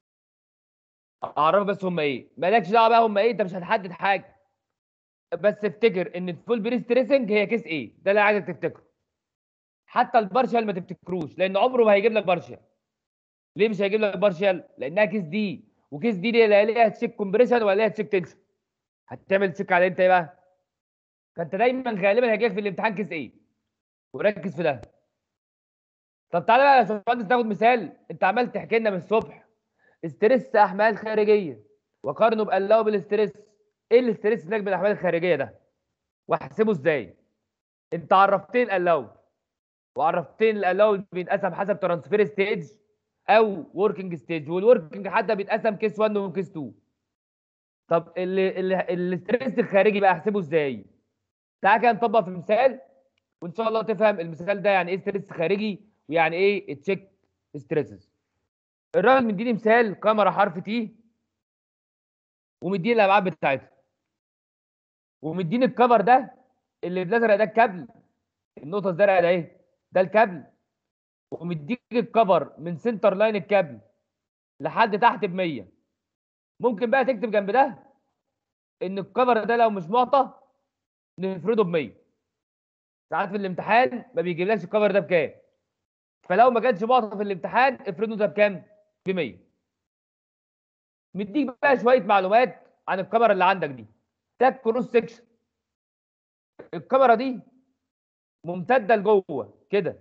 اعرف بس هم ايه مالكش دعوه بقى هم ايه انت مش هتحدد حاجه بس افتكر ان الفول بري ستريسنج هي كيس A ده اللي عايزك تفتكره حتى البارشال ما تفتكروش لان عمره ما هيجيب لك بارشال ليه مش هيجيب لك بارشال لانها كيس دي وكيس دي دي لا ليها تشيك كومبريشن ولا ليها تشيك تنشن هتعمل تشيك على انت ايه بقى فانت دايما غالبا هيجيلك في الامتحان كيس ايه وركز في ده طب تعالى بقى يا باشمهندس ناخد مثال انت عمال تحكي لنا من الصبح استرس احمال خارجيه وقارنه بقلاوه بالاسترس ايه الاسترس هناك بالاحمال الخارجيه ده واحسبه ازاي انت عرفتني القلاوه وعرفتني القلاوه بينقسم حسب ترانسفير ستيج او وركينج ستيج والوركينج حتى بيتقسم كيس 1 وكيس 2 طب اللي اللي الاستريس الخارجي بقى احسبه ازاي تعالى كده نطبق في مثال وان شاء الله تفهم المثال ده يعني ايه ستريس خارجي ويعني ايه تشيك ستريسز الراجل مديني مثال كاميرا حرف تي ومديني الابعاد بتاعتها ومديني الكفر ده اللي بالازرق ده الكابل النقطه الزرقاء ده ايه ده الكابل ومديك الكفر من سنتر لاين الكابل لحد تحت ب 100 ممكن بقى تكتب جنب ده ان الكفر ده لو مش معطى نفرده ب 100 ساعات في الامتحان ما بيجيبلكش الكفر ده بكام فلو ما كانش معطى في الامتحان افرده ده بكام ب 100 مديك بقى شويه معلومات عن الكاميرا اللي عندك دي ده كروس سكشن الكاميرا دي ممتده لجوه كده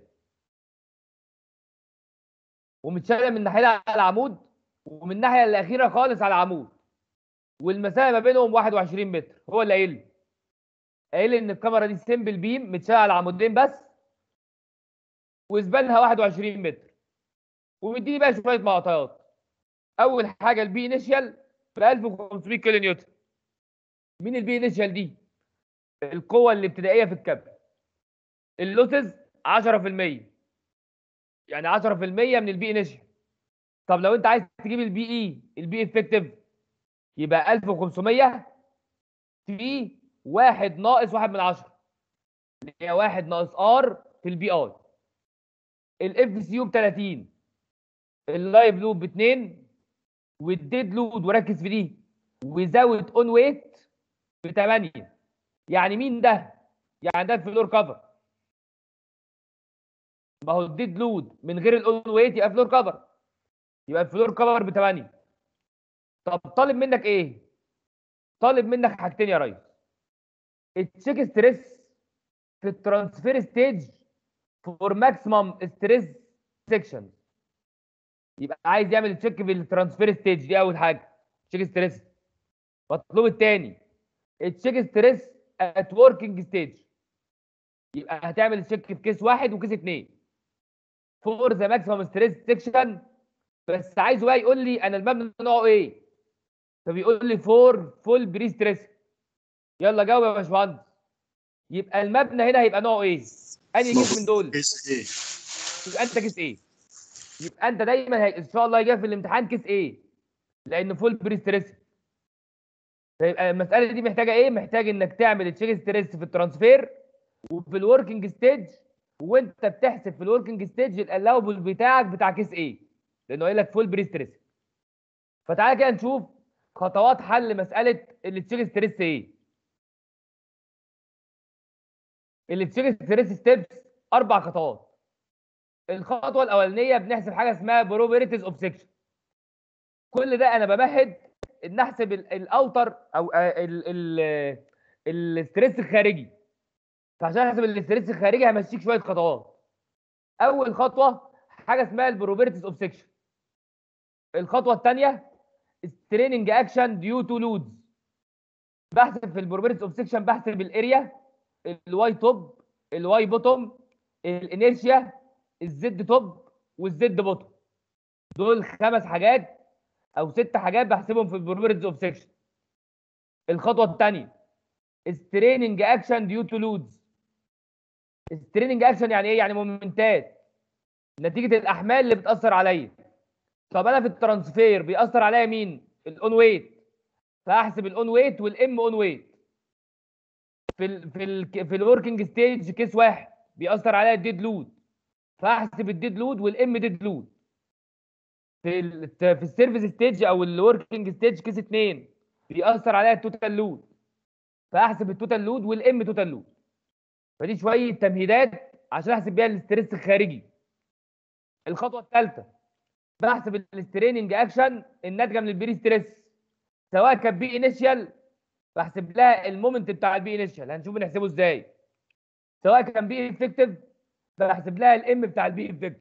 ومتشاله من ناحيه على العمود ومن الناحيه الاخيره خالص على العمود والمسافه ما بينهم 21 متر هو اللي قايل لي قايل لي ان الكاميرا دي سيمبل بيم متشاله على عمودين بس وزبالها 21 متر ومديني بقى شويه معطيات اول حاجه البي انيشال ب 1500 كيلو نيوتن مين البي انيشال دي القوه الابتدائيه في الكابل اللوسز 10% يعني 10% من البي انيشال طب لو انت عايز تجيب البي اي البي افكتيف يبقى 1500 في 1 ناقص 1 من 10 اللي هي 1 ناقص ار في البي اي الاف سي يو ب 30 اللايف لود ب 2 والديد لود وركز في دي وزود اون ويت ب 8 يعني مين ده؟ يعني ده الفلور كفر ما هو الديد لود من غير الاون ويت يبقى فلور كفر يبقى الفلور كفر ب 8 طب طالب منك ايه؟ طالب منك حاجتين يا ريس التشيك ستريس في الترانسفير ستيج فور ماكسيمم ستريس سيكشن يبقى عايز يعمل تشيك في الترانسفير ستيج دي اول حاجه تشيك ستريس المطلوب الثاني التشيك ستريس ات وركينج ستيج يبقى هتعمل تشيك في كيس واحد وكيس اثنين فور ذا ماكسيمم ستريس سيكشن بس عايزه بقى يقول لي انا المبنى نوعه ايه فبيقول لي فور فول بري ستريس يلا جاوب يا باشمهندس يبقى المبنى هنا هيبقى نوعه ايه انهي كيس من دول كيس ايه يبقى انت كيس ايه يبقى انت دايما هي... ان شاء الله يجي في الامتحان كيس ايه لان فول بري ستريس فيبقى المساله دي محتاجه ايه محتاج انك تعمل تشيك ستريس في الترانسفير وفي الوركينج ستيج وانت بتحسب في الوركينج ستيج الالاوبل بتاعك بتاع كيس ايه لانه قايل لك فول بري ستريس فتعالى كده نشوف خطوات حل مساله التشيك ستريس ايه التشيك ستريس ستيبس اربع خطوات الخطوه الاولانيه بنحسب حاجه اسمها بروبرتيز اوف سيكشن كل ده انا بمهد ان احسب ال- الاوتر او الستريس الخارجي فعشان احسب الستريس الخارجي همشيك شويه خطوات اول خطوه حاجه اسمها البروبرتيز اوف سيكشن الخطوه الثانيه ستريننج اكشن ديو تو لودز بحسب في البروبرتيز اوف سيكشن بحسب الاريا الواي توب الواي بوتوم الانيرشيا الزد توب والزد بوتوم دول خمس حاجات او ست حاجات بحسبهم في البروبرتيز اوف سيكشن الخطوه الثانيه ستريننج اكشن ديو تو لودز ستريننج اكشن يعني ايه يعني مومنتات نتيجه الاحمال اللي بتاثر عليا طب انا في الترانسفير بيأثر عليا مين الاون ويت فاحسب الاون ويت والام اون ويت في ال في ال في الوركينج ستيج كيس واحد بيأثر عليا الديد لود فاحسب الديد لود والام ديد لود في ال في السيرفيس ستيج او الوركينج ستيج كيس 2 بيأثر عليها التوتال لود فاحسب التوتال لود والام توتال لود فدي شويه تمهيدات عشان احسب بيها الاستريس الخارجي الخطوه الثالثه بحسب الستريننج اكشن الناتجه من البري ستريس سواء كان بي انيشال بحسب لها المومنت بتاع البي انيشال هنشوف نحسبه ازاي سواء كان بي افكتيف بحسب لها الام بتاع البي افكتيف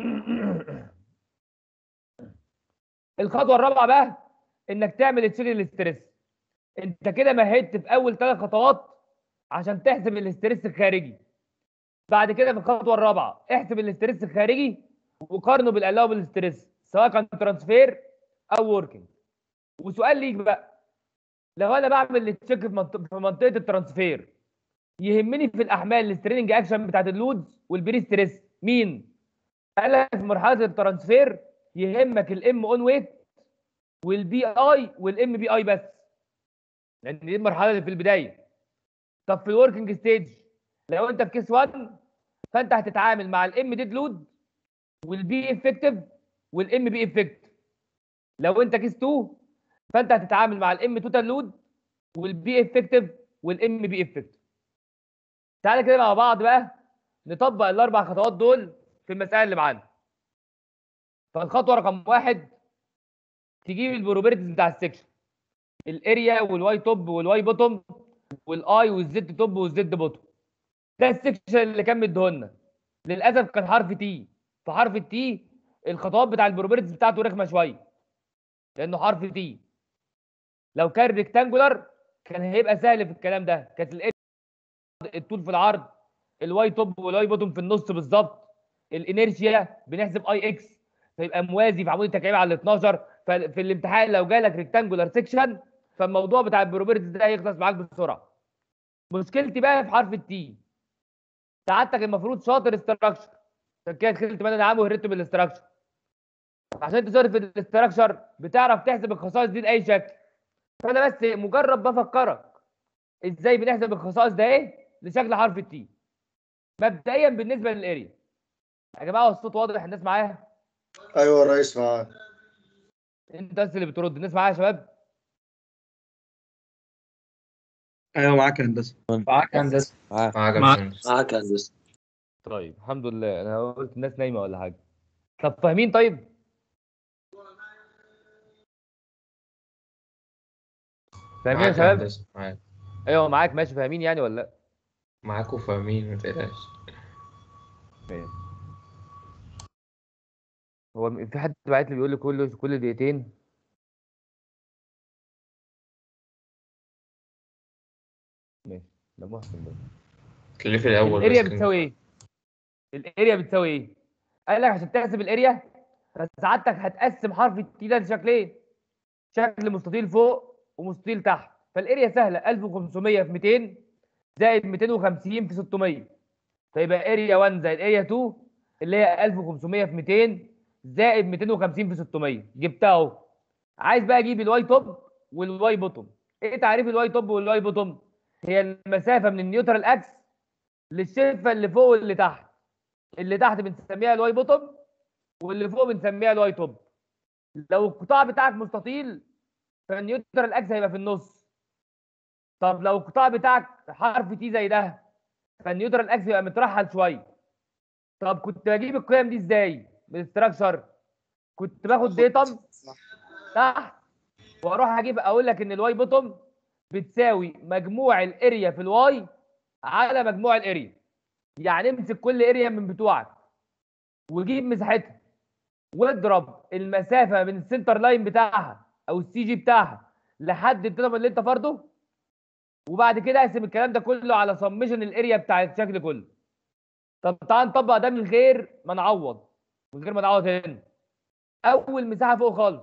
الخطوه الرابعه بقى انك تعمل تشيك الاستريس انت كده مهدت في اول ثلاث خطوات عشان تحسب الاستريس الخارجي بعد كده في الخطوه الرابعه احسب الاستريس الخارجي وقارنه بالالاوبل ستريس سواء كان ترانسفير او وركينج وسؤال ليك بقى لو انا بعمل التشيك في منطقه في منطقه الترانسفير يهمني في الاحمال الستريننج اكشن بتاعت اللودز والبري ستريس مين قال لك في مرحله الترانسفير يهمك الام اون ويت والبي اي والام بي اي بس لان دي المرحله اللي في البدايه طب في الوركينج ستيج لو انت في كيس 1 فانت هتتعامل مع الام ديد لود والبي افكتيف والام بي افكتيف لو انت كيس 2 فانت هتتعامل مع الام توتال لود والبي افكتيف والام بي افكتيف تعالى كده مع بعض بقى نطبق الاربع خطوات دول في المسائل اللي معانا فالخطوه رقم واحد تجيب البروبرتيز بتاع السكشن الاريا والواي توب والواي بوتوم والاي والزد توب والزد بوتوم ده السكشن اللي كان مديهولنا للاسف كان حرف تي فحرف التي الخطوات بتاع البروبرتيز بتاعته رخمه شويه لانه حرف تي لو كان ريكتانجولار كان هيبقى سهل في الكلام ده كانت الاريا الطول في العرض الواي توب والواي بوتوم في النص بالظبط الانيرشيا بنحسب اي اكس فيبقى موازي في عمود التكعيب على ال 12 ففي الامتحان لو جالك ريكتانجولار سيكشن فالموضوع بتاع البروبرتيز ده هيخلص معاك بسرعه مشكلتي بقى في حرف التي سعادتك المفروض شاطر استراكشر عشان كده دخلت مدى عام وهربت بالاستراكشر عشان انت شاطر في الاستراكشر بتعرف تحسب الخصائص دي لاي شكل فانا بس مجرد بفكرك ازاي بنحسب الخصائص ده ايه لشكل حرف التي مبدئيا بالنسبه للاريا يا جماعه هو الصوت واضح الناس معايا ايوه يا ريس معاك انت بس اللي بترد الناس معايا يا شباب ايوه معاك يا هندسه معاك يا هندسه معاك يا معاك. باشمهندس معاك يا هندسه طيب الحمد لله انا قلت الناس نايمه ولا حاجه طب فاهمين طيب فاهمين يا معاك يا شباب هندسة معاك ايوه معاك ماشي فاهمين يعني ولا لا معاك وفاهمين ما تقلقش ماشي هو م- في حد بعت لي بيقول لي كل كل دقيقتين ماشي ده محسن ده اتكلم في الاول الاريا بس كده. بتساوي ايه؟ الاريا بتساوي ايه؟ قال لك عشان تحسب الاريا فسعادتك هتقسم حرف التي ده لشكلين شكل مستطيل فوق ومستطيل تحت فالاريا سهله 1500 في 200 زائد 250 في 600 فيبقى اريا 1 زائد اريا 2 اللي هي 1500 في 200 زائد 250 في 600 جبتها اهو عايز بقى اجيب الواي توب والواي بوتوم ايه تعريف الواي توب والواي بوتوم هي المسافه من النيوترال اكس للشفه اللي فوق واللي تحت اللي تحت بنسميها الواي بوتوم واللي فوق بنسميها الواي توب لو القطاع بتاعك مستطيل فالنيوترال اكس هيبقى في النص طب لو القطاع بتاعك حرف تي زي ده فالنيوترال اكس يبقى مترحل شويه طب كنت بجيب القيم دي ازاي بالاستراكشر كنت باخد ديتم تحت واروح اجيب اقول لك ان الواي بوتوم بتساوي مجموع الاريا في الواي على مجموع الاريا يعني امسك كل اريا من بتوعك وجيب مساحتها واضرب المسافه من السنتر لاين بتاعها او السي جي بتاعها لحد الديتم اللي انت فرضه وبعد كده اقسم الكلام ده كله على سمشن الاريا بتاع الشكل كله طب تعال نطبق ده من غير ما نعوض من غير ما نعوض هنا اول مساحه فوق خالص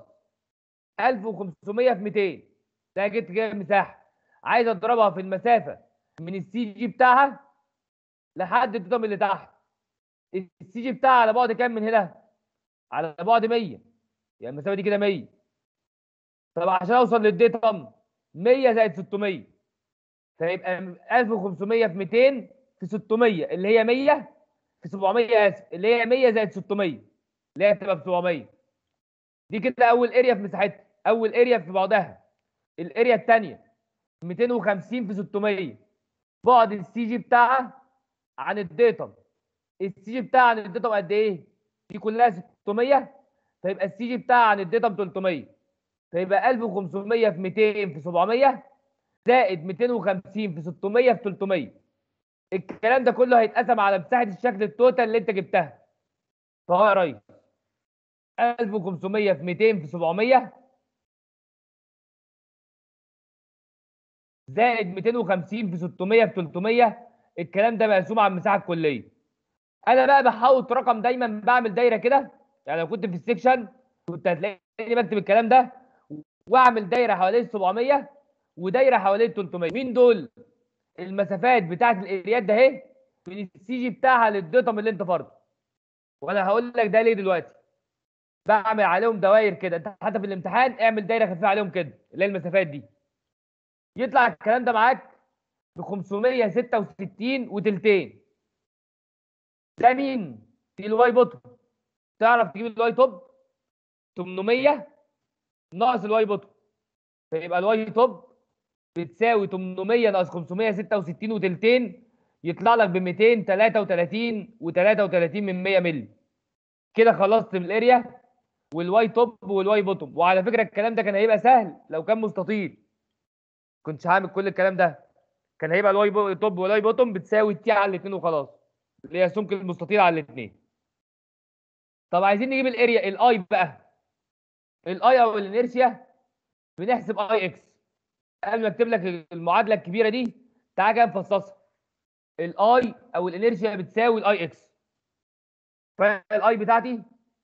1500 في 200 ده جبت كده مساحه عايز اضربها في المسافه من السي جي بتاعها لحد الديتم اللي تحت السي جي بتاعها على بعد كام من هنا على بعد 100 يعني المسافه دي كده 100 طب عشان اوصل للديتم 100 زائد 600 فيبقى 1500 في 200 في 600 اللي هي 100 في 700 اسف اللي هي 100 زائد 600 اللي هي هتبقى ب 700 دي كده اول اريا في مساحتها اول اريا في بعدها الاريا الثانيه 250 في 600 بعد السي جي بتاعها عن الديتم السي جي بتاعها عن الديتم قد ايه؟ دي كلها 600 فيبقى السي جي بتاعها عن الديتم 300 فيبقى 1500 في 200 في 700 زائد 250 في 600 في 300 الكلام ده كله هيتقسم على مساحه الشكل التوتال اللي انت جبتها فهو يا ريس 1500 في 200 في 700 زائد 250 في 600 في 300 الكلام ده مقسوم على المساحه الكليه انا بقى بحوط رقم دايما بعمل دايره كده يعني لو كنت في السكشن كنت هتلاقيني بكتب الكلام ده واعمل دايره حوالين 700 ودايره حوالين 300 مين دول المسافات بتاعه الاريات ده اهي من السي جي بتاعها للديتم اللي انت فرضه وانا هقول لك ده ليه دلوقتي بعمل عليهم دوائر كده انت حتى في الامتحان اعمل دايره خفيفه عليهم كده اللي هي المسافات دي يطلع الكلام ده معاك ب 566 وتلتين ده مين؟ دي الواي بوتوم تعرف تجيب الواي توب 800 ناقص الواي بوتوم فيبقى الواي توب بتساوي 800 ناقص 566 وتلتين يطلع لك ب 233 و33 من 100 مللي كده خلصت من الاريا والواي توب والواي بوتوم وعلى فكره الكلام ده كان هيبقى سهل لو كان مستطيل كنتش هعمل كل الكلام ده كان هيبقى الواي بو- توب والواي بوتوم بتساوي التي على الاثنين وخلاص اللي هي سمك المستطيل على الاثنين طب عايزين نجيب الاريا الاي بقى الاي او الانيرشيا بنحسب اي اكس قبل ما اكتب لك المعادله الكبيره دي تعالى كده نفصصها الاي او الانيرشيا بتساوي الاي اكس فالاي بتاعتي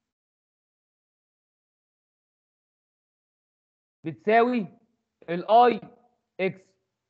بتساوي الاي اكس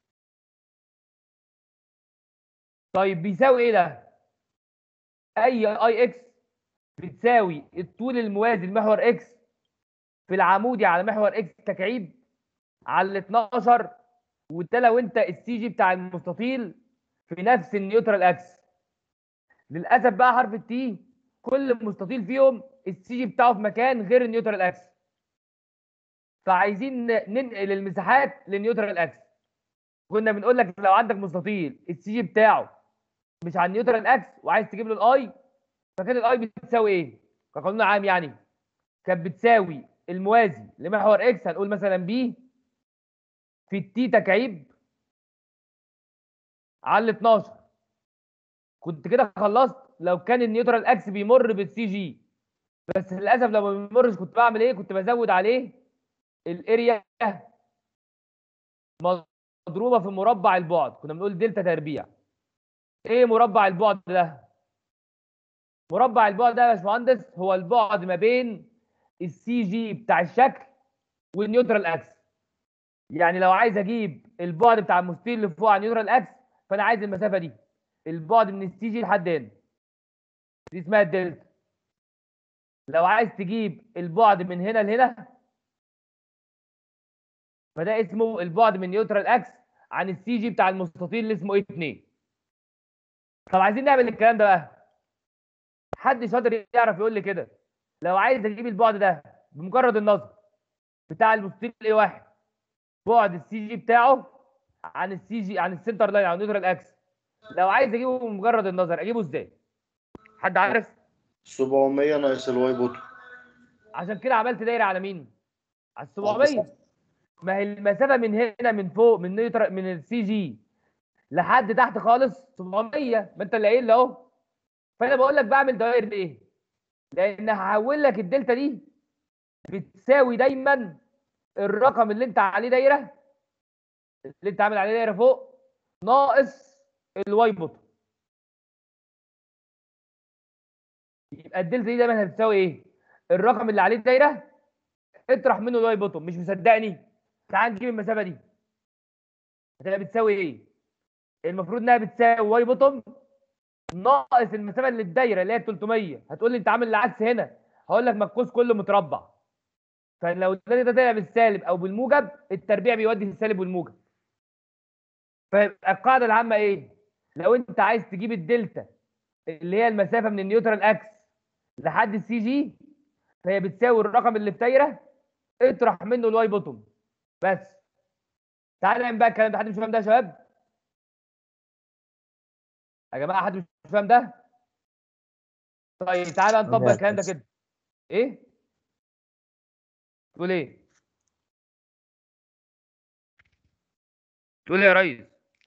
طيب بيساوي ايه ده اي اي اكس بتساوي الطول الموازي لمحور اكس في العمودي على محور اكس تكعيب على ال 12 وده لو انت السي جي بتاع المستطيل في نفس النيوترال اكس للاسف بقى حرف التي كل مستطيل فيهم السي جي بتاعه في مكان غير النيوترال اكس فعايزين ننقل المساحات للنيوترال اكس كنا بنقول لك لو عندك مستطيل السي جي بتاعه مش على النيوترال اكس وعايز تجيب له الاي فكان الاي بتساوي ايه كقانون عام يعني كانت بتساوي الموازي لمحور اكس هنقول مثلا بي في التي تكعيب على ال 12 كنت كده خلصت لو كان النيوترال اكس بيمر بالسي جي بس للاسف لو ما بيمرش كنت بعمل ايه كنت بزود عليه الاريا مضروبه في مربع البعد كنا بنقول دلتا تربيع ايه مربع البعد ده مربع البعد ده يا باشمهندس هو البعد ما بين السي جي بتاع الشكل والنيوترال اكس يعني لو عايز اجيب البعد بتاع المستطيل اللي فوق على النيوترال اكس فانا عايز المسافه دي البعد من السي جي لحد هنا دي اسمها الدلتا لو عايز تجيب البعد من هنا لهنا فده اسمه البعد من نيوترال اكس عن السي جي بتاع المستطيل اللي اسمه ايه 2 طب عايزين نعمل الكلام ده بقى حد شاطر يعرف يقول لي كده لو عايز اجيب البعد ده بمجرد النظر بتاع المستطيل ايه واحد بعد السي جي بتاعه عن السي جي عن السنتر لاين عن النيوترال اكس لو عايز اجيبه بمجرد النظر اجيبه ازاي حد عارف 700 ناقص الواي بوتو عشان كده عملت دايره على مين على ال 700 ما هي المسافه من هنا من فوق من نيوترال من السي جي لحد تحت خالص 700 ما انت اللي قايل لي اهو فانا بقول لك بعمل دوائر ليه لان هحول لك الدلتا دي بتساوي دايما الرقم اللي انت عليه دايره اللي انت عامل عليه دايره فوق ناقص الواي بوت يبقى الدلتا دي دايما هتساوي ايه الرقم اللي عليه دايره اطرح منه الواي بوتوم مش مصدقني تعال نجيب المسافه دي هتبقى بتساوي ايه المفروض انها بتساوي واي بوتوم ناقص المسافه اللي الدايره اللي هي 300 هتقول لي انت عامل العكس هنا هقول لك ما القوس كله متربع فلو ده ده طلع بالسالب او بالموجب التربيع بيودي في السالب والموجب فيبقى القاعده العامه ايه لو انت عايز تجيب الدلتا اللي هي المسافه من النيوترال اكس لحد السي جي فهي بتساوي الرقم اللي في دايره اطرح منه الواي بوتوم بس تعالى نعمل بقى الكلام ده حد مش فاهم ده يا شباب يا جماعه حد مش فاهم ده طيب تعالى نطبق الكلام ده كده ايه تقول ايه تقول ايه يا ريس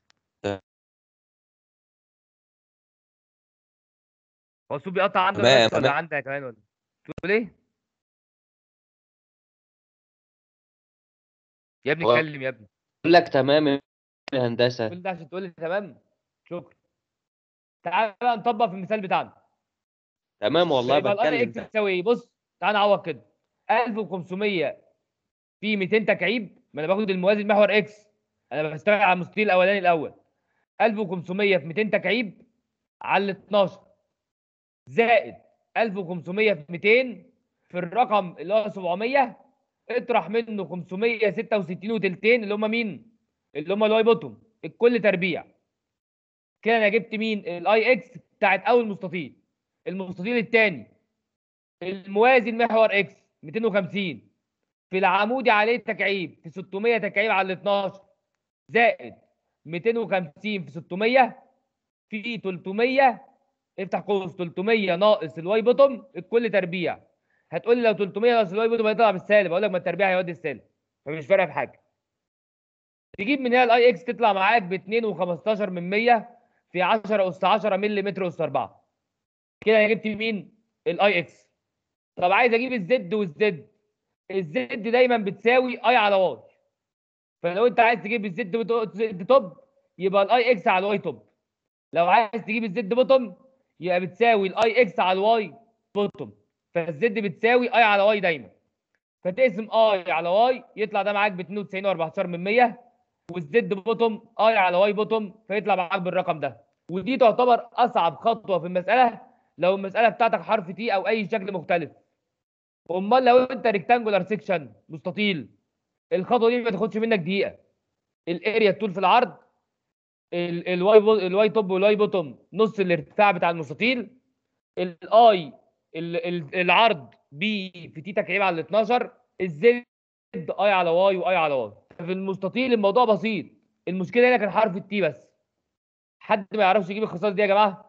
هو الصوت بيقطع عندك تمام، بس ولا تمام. عندك كمان ولا تقول ايه يا ابني هو- اتكلم يا ابني بقول لك تمام الهندسه كل ده عشان تقول لي تمام شكرا تعال بقى نطبق في المثال بتاعنا تمام والله يبقى الاي اكس بتكلم تساوي ايه بص تعال نعوض كده 1500 في 200 تكعيب ما انا باخد الموازي المحور اكس انا بشتغل على المستطيل الاولاني الاول 1500 في 200 تكعيب على ال 12 زائد 1500 في 200 في الرقم اللي هو 700 اطرح منه 566 وتلتين اللي هم مين؟ اللي هم الواي بوتوم الكل تربيع كده انا جبت مين؟ الاي اكس بتاعت اول مستطيل المستطيل الثاني الموازي المحور اكس 250 في العمودي عليه تكعيب في 600 تكعيب على ال 12 زائد 250 في 600 في 300 افتح قوس 300 ناقص الواي بوتوم الكل تربيع هتقول لي لو 300 ناقص الواي بوتوم هيطلع بالسالب اقول لك ما التربيع هيودي السالب فمش فارقه في حاجه تجيب من هنا الاي اكس تطلع معاك ب 2 و15 من 100 في 10 اس 10 ملم اس 4 كده انا جبت مين الاي اكس طب عايز اجيب الزد والزد الزد دايما بتساوي اي على واي فلو انت عايز تجيب الزد بتو- زد توب يبقى الاي اكس على الواي توب لو عايز تجيب الزد بوتوم يبقى بتساوي الاي اكس على الواي بوتوم فالزد بتساوي اي على واي دايما فتقسم اي على واي يطلع ده معاك ب 92 و14 من 100 والزد بوتوم اي على واي بوتوم فيطلع معاك بالرقم ده ودي تعتبر اصعب خطوه في المساله لو المساله بتاعتك حرف تي او اي شكل مختلف امال لو انت ريكتانجولار سيكشن مستطيل الخطوه دي ما تاخدش منك دقيقه الاريا الطول في العرض ال- الواي بو- الواي توب والواي بوتوم نص الارتفاع بتاع المستطيل الاي ال- ال- العرض بي في تي تكعيب على ال 12 الزد اي على واي واي على واي في المستطيل الموضوع بسيط المشكله هنا كان حرف التي بس حد ما يعرفش يجيب الخصائص دي يا جماعه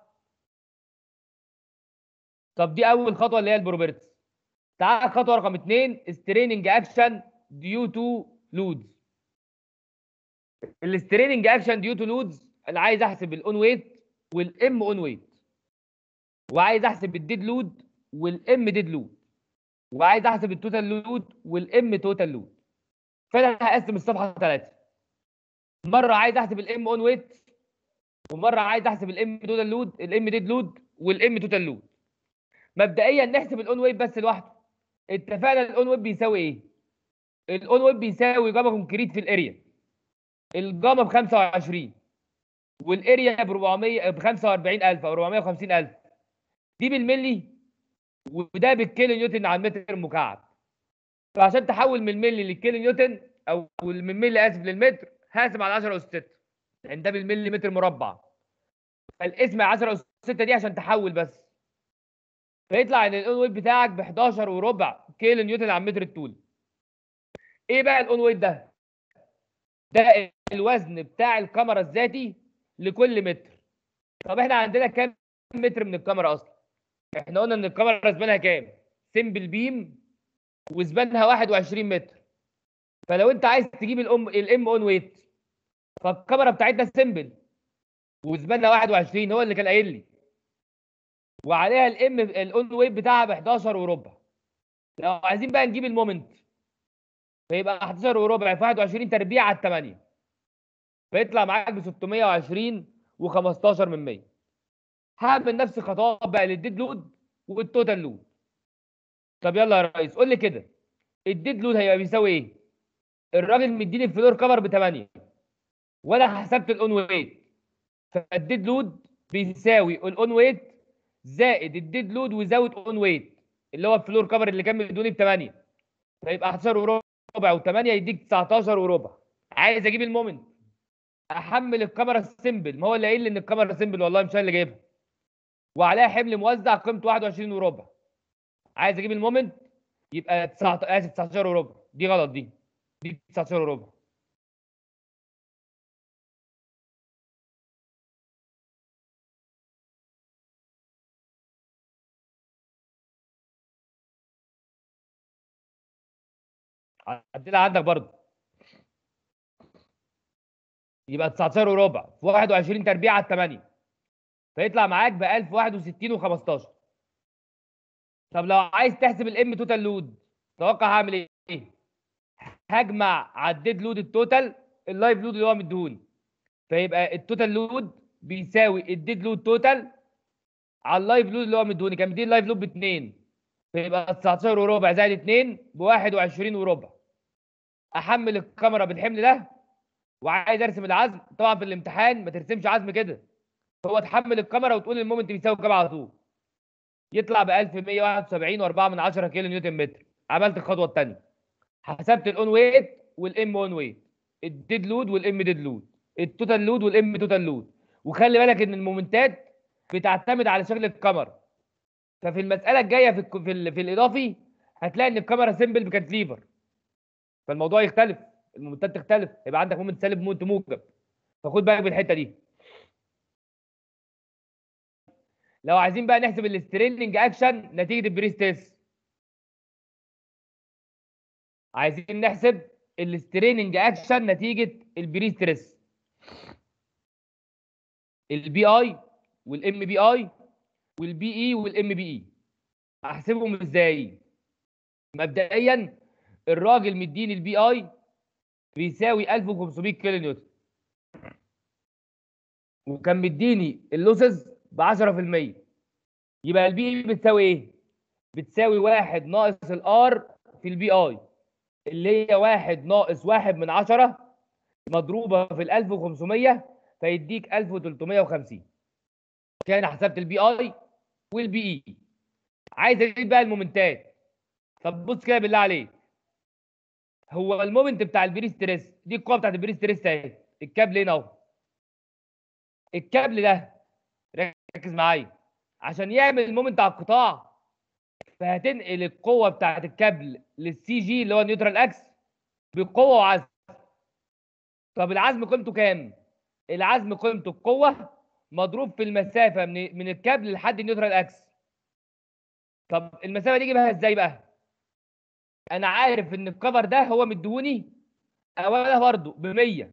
طب دي اول خطوه اللي هي البروبرتس تعال خطوه رقم 2 ستريننج اكشن ديو تو لودز الستريننج اكشن ديو تو لودز انا عايز احسب الاون ويت والام اون ويت وعايز احسب الديد لود والام ديد لود وعايز احسب التوتال لود والام توتال لود فانا هقسم الصفحه ثلاثه مره عايز احسب الام اون ويت ومره عايز احسب الام توتال لود الام ديد لود والام توتال لود مبدئيا نحسب الاون ويت بس لوحده اتفقنا الاون ويت بيساوي ايه الاون ويت بيساوي جاما كونكريت في الاريا الجاما ب 25 والاريا ب 400 ب 45000 او 450000 دي بالملي وده بالكيلو نيوتن على المتر المكعب فعشان تحول من الملي للكيلو نيوتن او من الملي اسف للمتر هقسم على 10 اس 6 لان ده بالملي متر مربع فالاسم 10 اس 6 دي عشان تحول بس فيطلع ان الاون ويت بتاعك ب 11 وربع كيلو نيوتن على المتر الطولي ايه بقى الاون ويت ده ده الوزن بتاع الكاميرا الذاتي لكل متر طب احنا عندنا كام متر من الكاميرا اصلا احنا قلنا ان الكاميرا زبانها كام سمبل بيم وزبانها 21 متر فلو انت عايز تجيب الام الام اون ويت فالكاميرا بتاعتنا سمبل وزبانها 21 هو اللي كان قايل لي وعليها الام الاون ويت بتاعها ب 11 وربع لو عايزين بقى نجيب المومنت فيبقى 11 وربع في 21 تربيع على 8 فيطلع معاك ب 620 و15 من 100 هعمل نفس الخطوات بقى للديد لود والتوتال لود طب يلا يا ريس قول لي كده الديد لود هيبقى بيساوي ايه الراجل مديني الفلور كفر ب 8 وانا حسبت الاون ويت فالديد لود بيساوي الاون ويت زائد الديد لود وزود اون ويت اللي هو الفلور كفر اللي كان مدوني ب 8 فيبقى 11 وربع و8 يديك 19 وربع عايز اجيب المومنت احمل الكاميرا السمبل ما هو اللي قايل لي ان الكاميرا سمبل والله مش انا اللي جايبها وعليها حمل موزع قيمته 21 وربع عايز اجيب المومنت يبقى 19 اسف 19 وربع دي غلط دي دي 19 وربع عدلها عندك برضه يبقى 19 وربع في 21 تربيع على 8 فيطلع معاك ب 1061 و15 طب لو عايز تحسب الام توتال لود توقع هعمل ايه؟ هجمع على الديد لود التوتال اللايف لود اللي هو مديهوني فيبقى التوتال لود بيساوي الديد لود توتال على اللايف لود اللي هو مديهوني كان مديني اللايف لود ب 2 فيبقى 19 وربع زائد 2 ب 21 وربع احمل الكاميرا بالحمل ده وعايز ارسم العزم طبعا في الامتحان ما ترسمش عزم كده هو تحمل الكاميرا وتقول المومنت بيساوي كام على طول يطلع ب 1171 و4 من 10 كيلو نيوتن متر عملت الخطوه الثانيه حسبت الاون ويت والام اون ويت الديد لود والام ديد لود التوتال لود والام توتال لود وخلي بالك ان المومنتات بتعتمد على شكل الكاميرا ففي المساله الجايه في الك- في, ال- في الاضافي هتلاقي ان الكاميرا سيمبل بكانتليفر فالموضوع يختلف المومنتات تختلف يبقى عندك مومنت سالب مومنت موجب فخد بالك من الحته دي لو عايزين بقى نحسب الستريننج اكشن نتيجه البريس تيست عايزين نحسب الستريننج اكشن نتيجه البريس تريس البي اي والام بي اي والبي اي والام بي اي احسبهم ازاي مبدئيا الراجل مديني البي اي بيساوي 1500 كيلو نيوتن وكان مديني اللوسز ب 10% يبقى البي اي بتساوي ايه؟ بتساوي واحد ناقص الار في البي اي اللي هي واحد ناقص واحد من عشرة مضروبة في ال 1500 فيديك 1350 كده انا حسبت البي اي والبي اي عايز اجيب بقى المومنتات طب بص كده بالله عليك هو المومنت بتاع البري ستريس دي القوه بتاعت البري ستريس اهي الكابل هنا اهو الكابل ده ركز معايا عشان يعمل مومنت على القطاع فهتنقل القوه بتاعت الكابل للسي جي اللي هو نيوترال اكس بقوه وعزم طب العزم قيمته كام العزم قيمته القوه مضروب في المسافه من من الكابل لحد النيوترال اكس طب المسافه دي اجيبها ازاي بقى انا عارف ان الكفر ده هو مديهوني اولا برضه ب 100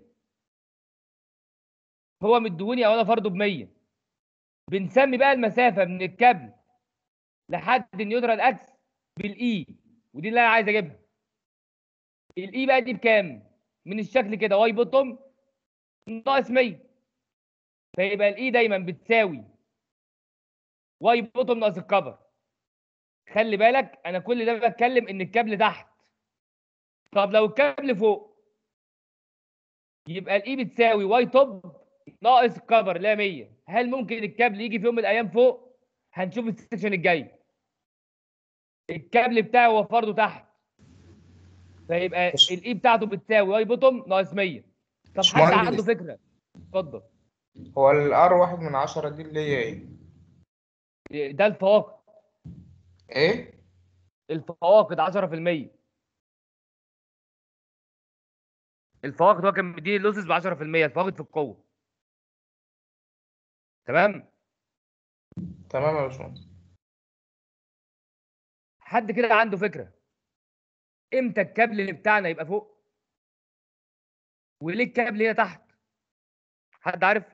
هو مديهوني اولا فرضه ب 100 بنسمي بقى المسافه من الكابل لحد النيوترال اكس بالاي ودي اللي انا عايز اجيبها الاي بقى دي بكام من الشكل كده واي بوتوم ناقص 100 فيبقى الاي دايما بتساوي واي بوتوم ناقص الكفر خلي بالك انا كل ده بتكلم ان الكابل تحت طب لو الكابل فوق يبقى الاي بتساوي واي توب ناقص الكفر اللي هي 100 هل ممكن الكابل يجي في يوم من الايام فوق هنشوف السكشن الجاي الكابل بتاعي هو فرضه تحت فيبقى الاي بتاعته بتساوي واي بوتوم ناقص 100 طب حد باشمهندس. عنده فكره اتفضل هو الار واحد من عشرة دي اللي هي ايه؟ ده الفواقد ايه؟ الفواقد 10% الفواقد هو كان مديني اللوسز ب 10% الفواقد في القوه تمام تمام يا باشمهندس حد كده عنده فكره امتى الكابل اللي بتاعنا يبقى فوق وليه الكابل هنا تحت حد عارف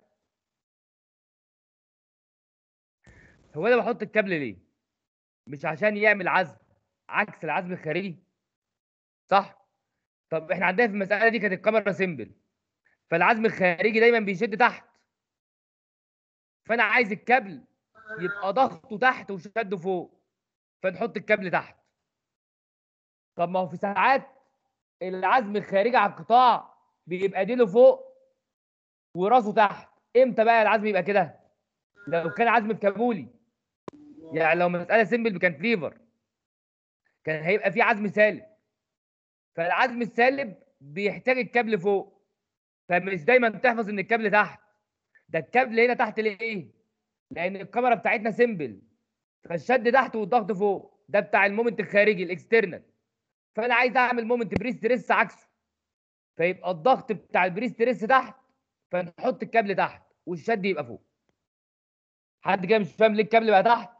هو انا بحط الكابل ليه مش عشان يعمل عزم عكس العزم الخارجي صح طب احنا عندنا في المساله دي كانت الكاميرا سيمبل فالعزم الخارجي دايما بيشد تحت فانا عايز الكابل يبقى ضغطه تحت وشده فوق فنحط الكابل تحت طب ما هو في ساعات العزم الخارجي على القطاع بيبقى ديله فوق وراسه تحت امتى بقى العزم يبقى كده لو كان عزم بكابولي يعني لو مساله سيمبل بكانتليفر كان هيبقى في عزم سالب فالعزم السالب بيحتاج الكابل فوق فمش دايما تحفظ ان الكابل تحت ده الكابل هنا تحت ليه لان الكاميرا بتاعتنا سيمبل فالشد تحت والضغط فوق ده بتاع المومنت الخارجي الاكسترنال فانا عايز اعمل مومنت بريس تريس عكسه فيبقى الضغط بتاع البريس تريس تحت فنحط الكابل تحت والشد يبقى فوق حد كده مش فاهم ليه الكابل بقى تحت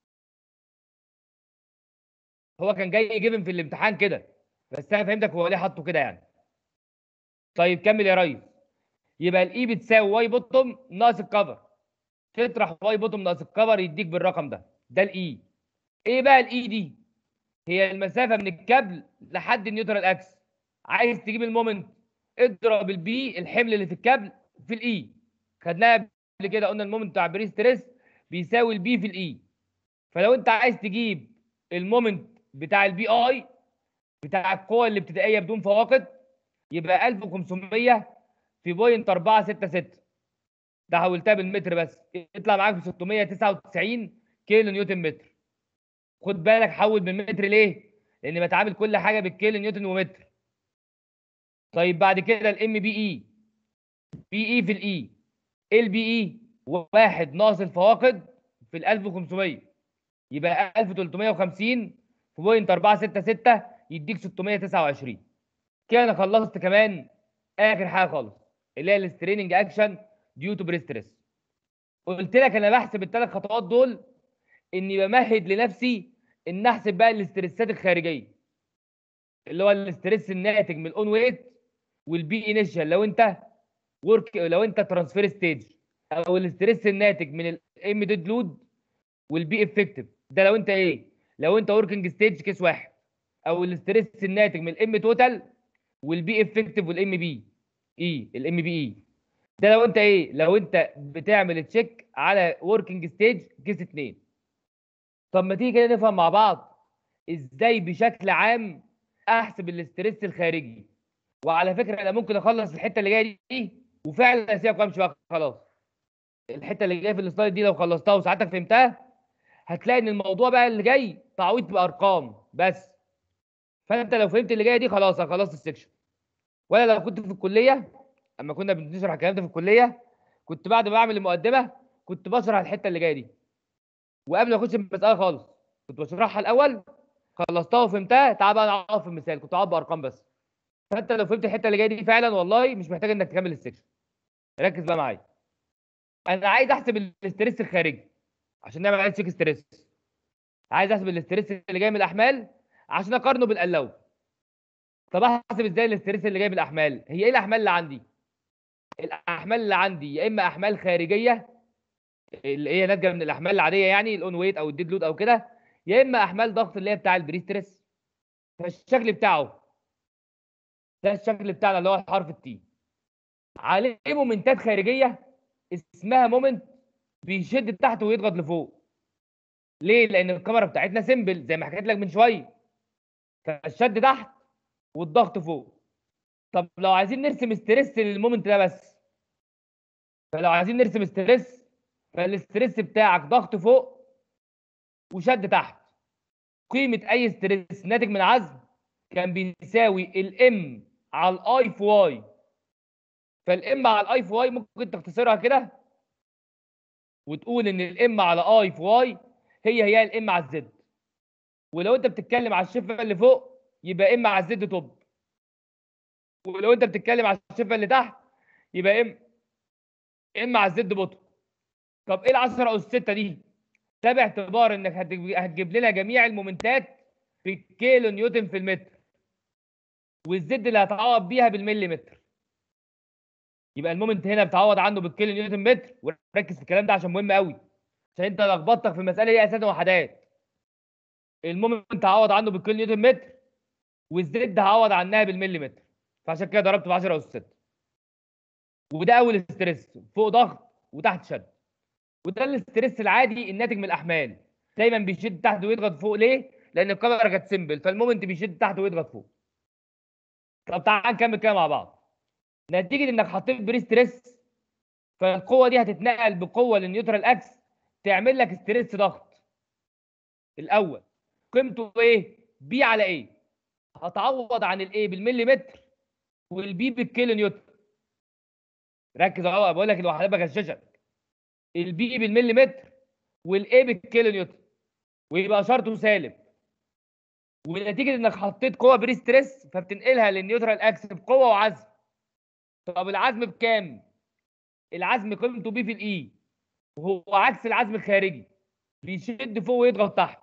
هو كان جاي جيبن في الامتحان كده بس انا فهمتك هو ليه حاطه كده يعني طيب كمل يا ريس يبقى الاي بتساوي واي بوتوم ناقص الكفر تطرح واي بوتوم ناقص الكفر يديك بالرقم ده ده الاي ايه بقى الاي دي هي المسافه من الكابل لحد النيوترال اكس عايز تجيب المومنت اضرب البي الحمل اللي في الكابل في الاي خدناها قبل كده قلنا المومنت بتاع بري ستريس بيساوي البي في الاي فلو انت عايز تجيب المومنت بتاع البي اي بتاع القوه الابتدائيه بدون فواقد يبقى 1500 في بوينت 466 ده حولتها بالمتر بس يطلع معاك ب 699 كيلو نيوتن متر خد بالك حول من متر ليه لان بتعامل كل حاجه بالكيلو نيوتن ومتر طيب بعد كده الام بي اي بي اي في الاي ال بي اي واحد ناقص الفواقد في ال 1500 يبقى 1350 في بوينت 466 يديك 629 كده انا خلصت كمان اخر حاجه خالص اللي هي الستريننج اكشن ديو تو بريستريس قلت لك انا بحسب الثلاث خطوات دول اني بمهد لنفسي ان احسب بقى الاسترسات الخارجيه اللي هو الاسترس الناتج من الاون ويت والبي انيشال لو انت ورك لو انت ترانسفير ستيج او الاسترس الناتج من الام ديد لود والبي افكتيف ده لو انت ايه لو انت وركينج ستيج كيس واحد او الاسترس الناتج من الام توتال والبي افكتيف والام بي اي الام بي اي ده لو انت ايه لو انت بتعمل تشيك على وركينج ستيج كيس 2 طب ما تيجي كده نفهم مع بعض ازاي بشكل عام احسب الاسترس الخارجي وعلى فكره انا ممكن اخلص الحته اللي جايه دي وفعلا اسيبك وامشي بقى خلاص الحته اللي جايه في السلايد دي لو خلصتها وساعتك فهمتها هتلاقي ان الموضوع بقى اللي جاي تعويض بارقام بس فانت لو فهمت اللي جايه دي خلاص انا خلصت السكشن ولا لو كنت في الكليه اما كنا بنشرح الكلام ده في الكليه كنت بعد ما بعمل المقدمه كنت بشرح الحته اللي جايه دي وقبل ما اخش المساله خالص كنت بشرحها الاول خلصتها وفهمتها تعال بقى نقعد في المثال كنت قاعد بارقام بس فانت لو فهمت الحته اللي جايه دي فعلا والله مش محتاج انك تكمل السكشن ركز بقى معايا انا عايز احسب الاسترس الخارجي عشان نعمل عليه تشيك ستريس عايز احسب الاسترس اللي جاي من الاحمال عشان اقارنه بالقلاوه طب احسب ازاي الاسترس اللي جاي من الاحمال هي ايه الاحمال اللي عندي الاحمال اللي عندي يا اما احمال خارجيه اللي هي ناتجه من الاحمال العاديه يعني الاون ويت او الديد لود او كده يا اما احمال ضغط اللي هي بتاع البريستريس فالشكل بتاعه ده الشكل بتاعنا اللي هو حرف التي عليه مومنتات خارجيه اسمها مومنت بيشد تحت ويضغط لفوق ليه لان الكاميرا بتاعتنا سيمبل زي ما حكيت لك من شويه فالشد تحت والضغط فوق طب لو عايزين نرسم ستريس للمومنت ده بس فلو عايزين نرسم ستريس فالاستريس بتاعك ضغط فوق وشد تحت قيمه اي ستريس ناتج من عزم كان بيساوي الام على الاي في واي فالام على الاي في واي ممكن تختصرها كده وتقول ان الام على اي في واي هي هي الام على الزد ولو انت بتتكلم على الشفه اللي فوق يبقى ام على الزد توب ولو انت بتتكلم على الشفه اللي تحت يبقى ام ام على الزد بوتوم طب ايه ال 10 اس 6 دي؟ ده باعتبار انك هتجيب هتجيب لنا جميع المومنتات في الكيلو نيوتن في المتر والزد اللي هتعوض بيها بالمليمتر يبقى المومنت هنا بتعوض عنه بالكيلو نيوتن متر وركز في الكلام ده عشان مهم قوي عشان انت لخبطتك في المساله دي اساسا وحدات المومنت هعوض عنه بالكيلو نيوتن متر والزد هعوض عنها بالمليمتر فعشان كده ضربت في 10 اس 6 وده اول ستريس فوق ضغط وتحت شد وده الاستريس العادي الناتج من الاحمال دايما بيشد تحت ويضغط فوق ليه؟ لان الكاميرا كانت سيمبل فالمومنت بيشد تحت ويضغط فوق طب تعال نكمل كده مع بعض نتيجه انك حطيت بري ستريس فالقوه دي هتتنقل بقوه للنيوترال اكس تعمل لك ستريس ضغط الاول قيمته ايه بي على ايه هتعوض عن الايه بالمليمتر والبي بالكيلو نيوتن ركز اهو بقول لك الوحدات بغششك البي بالمليمتر والاي بالكيلو نيوتن ويبقى شرطه سالب ونتيجه انك حطيت قوه بري ستريس فبتنقلها للنيوترال اكس بقوه وعزم طب العزم بكام العزم قيمته بي في الاي وهو عكس العزم الخارجي بيشد فوق ويضغط تحت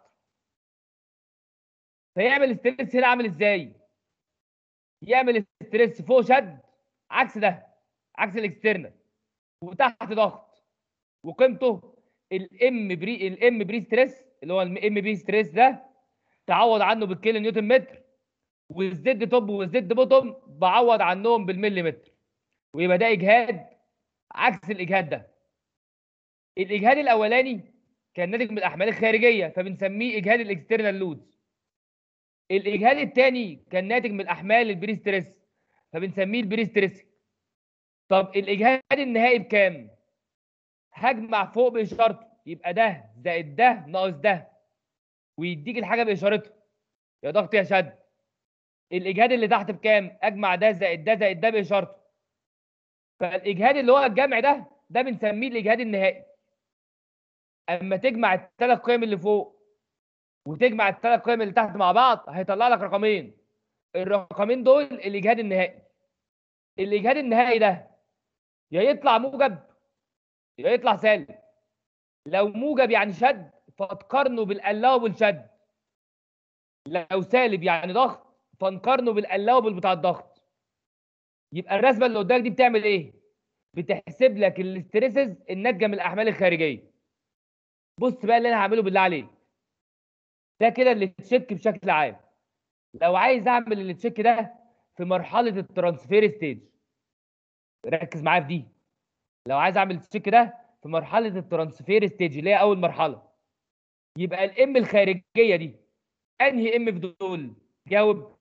فيعمل ستريس هنا عامل ازاي يعمل ستريس فوق شد عكس ده عكس الاكسترنال وتحت ضغط وقيمته الام بري الام بري ستريس اللي هو الام بي ستريس ده تعوض عنه بالكيلو نيوتن متر والزد توب والزد بوتوم بعوض عنهم بالمليمتر ويبقى ده اجهاد عكس الاجهاد ده الاجهاد الاولاني كان ناتج من الاحمال الخارجيه فبنسميه اجهاد الاكسترنال لودز الاجهاد الثاني كان ناتج من الاحمال البري ستريس فبنسميه البري ستريس طب الاجهاد النهائي بكام هجمع فوق بشرط يبقى ده زائد ده ناقص ده ويديك الحاجه باشارتها يا ضغط يا شد الاجهاد اللي تحت بكام اجمع ده زائد ده زائد ده باشارته فالاجهاد اللي هو الجمع ده ده بنسميه الاجهاد النهائي اما تجمع الثلاث قيم اللي فوق وتجمع الثلاث قيم اللي تحت مع بعض هيطلع لك رقمين الرقمين دول الاجهاد النهائي الاجهاد النهائي ده يا يطلع موجب يا يطلع سالب لو موجب يعني شد فتقارنه بالقلاوب شد لو سالب يعني ضغط فنقارنه بالقلاوب بتاع الضغط يبقى الرسمه اللي قدامك دي بتعمل ايه بتحسب لك الاستريسز الناتجه من الاحمال الخارجيه بص بقى اللي انا هعمله بالله عليك ده كده اللي تشيك بشكل عام لو عايز اعمل اللي تشيك ده في مرحله الترانسفير ستيج ركز معايا في دي لو عايز اعمل التشيك ده في مرحله الترانسفير ستيج اللي هي اول مرحله يبقى الام الخارجيه دي انهي ام في دول جاوب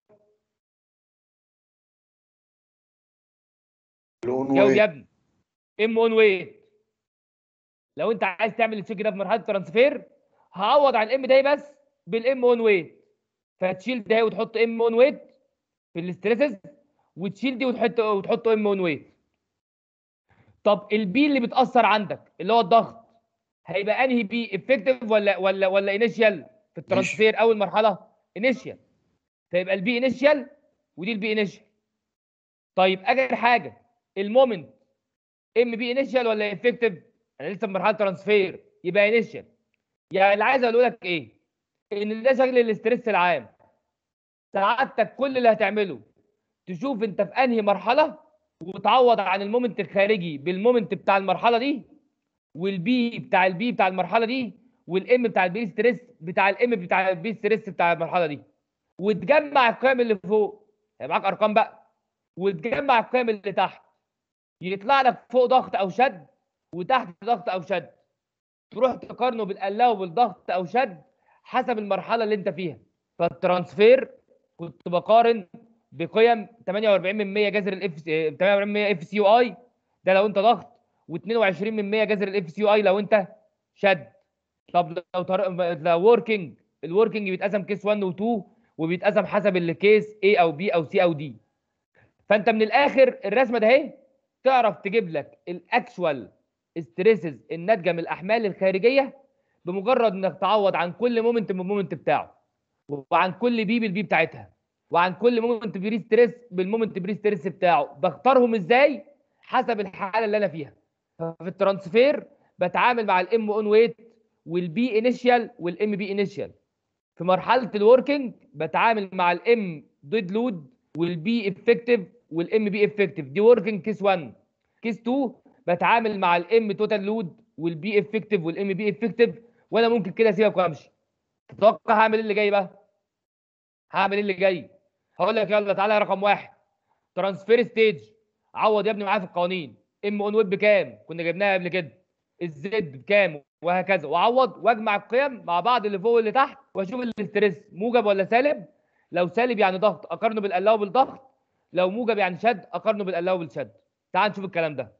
الاون جاوب يا ويت ابني ام اون ويت لو انت عايز تعمل التشيك ده في مرحله الترانسفير هعوض عن الام ده بس بالام اون ويت فتشيل ده وتحط ام اون ويت في الاستريسز وتشيل دي وتحط وتحط ام اون ويت طب البي اللي بتاثر عندك اللي هو الضغط هيبقى انهي بي افكتيف ولا ولا ولا انيشيال في الترانسفير اول مرحله انيشيال فيبقى البي انيشيال ودي البي انيشيال طيب اجل حاجه المومنت ام بي انيشيال ولا افكتيف انا لسه في مرحله ترانسفير يبقى انيشيال يعني اللي عايز اقول لك ايه ان ده شكل الاستريس العام سعادتك كل اللي هتعمله تشوف انت في انهي مرحله وتعوض عن المومنت الخارجي بالمومنت بتاع المرحله دي والبي بتاع البي بتاع المرحله دي والام بتاع البي ستريس بتاع الام بتاع البي ستريس بتاع المرحله دي وتجمع القيم اللي فوق هيبقى معاك ارقام بقى وتجمع القيم اللي تحت يطلع لك فوق ضغط او شد وتحت ضغط او شد تروح تقارنه بالقلاوه وبالضغط او شد حسب المرحله اللي انت فيها فالترانسفير كنت بقارن بقيم 48 من 100 جذر الاف 48 من 100 اف سي يو اي ده لو انت ضغط و22 من 100 جذر الاف سي يو اي لو انت شد طب لو تر... لو وركينج الوركينج بيتقسم كيس 1 و2 وبيتقسم حسب الكيس A او B او C او D فانت من الاخر الرسمه ده اهي تعرف تجيب لك الاكشوال ستريسز الناتجه من الاحمال الخارجيه بمجرد انك تعوض عن كل مومنت من المومنت بتاعه وعن كل بي بالبي بتاعتها وعن كل مومنت بري ستريس بالمومنت بري ستريس بتاعه بختارهم ازاي حسب الحاله اللي انا فيها ففي الترانسفير بتعامل مع الام اون ويت والبي انيشال والام بي انيشال في مرحله الوركينج بتعامل مع الام ديد لود والبي افكتيف والام بي افكتيف دي وركينج كيس 1 كيس 2 بتعامل مع الام توتال لود والبي افكتيف والام بي افكتيف وانا ممكن كده اسيبك وامشي تتوقع هعمل ايه اللي جاي بقى هعمل ايه اللي جاي هقول لك يلا تعالى يا رقم واحد ترانسفير ستيج عوض يا ابني معايا في القوانين ام اون ويب بكام كنا جبناها قبل كده الزد بكام وهكذا واعوض واجمع القيم مع بعض اللي فوق واللي تحت واشوف الاستريس موجب ولا سالب لو سالب يعني ضغط اقارنه بالقلاوه بالضغط لو موجب يعني شد اقارنه بالقلاوه بالشد تعال نشوف الكلام ده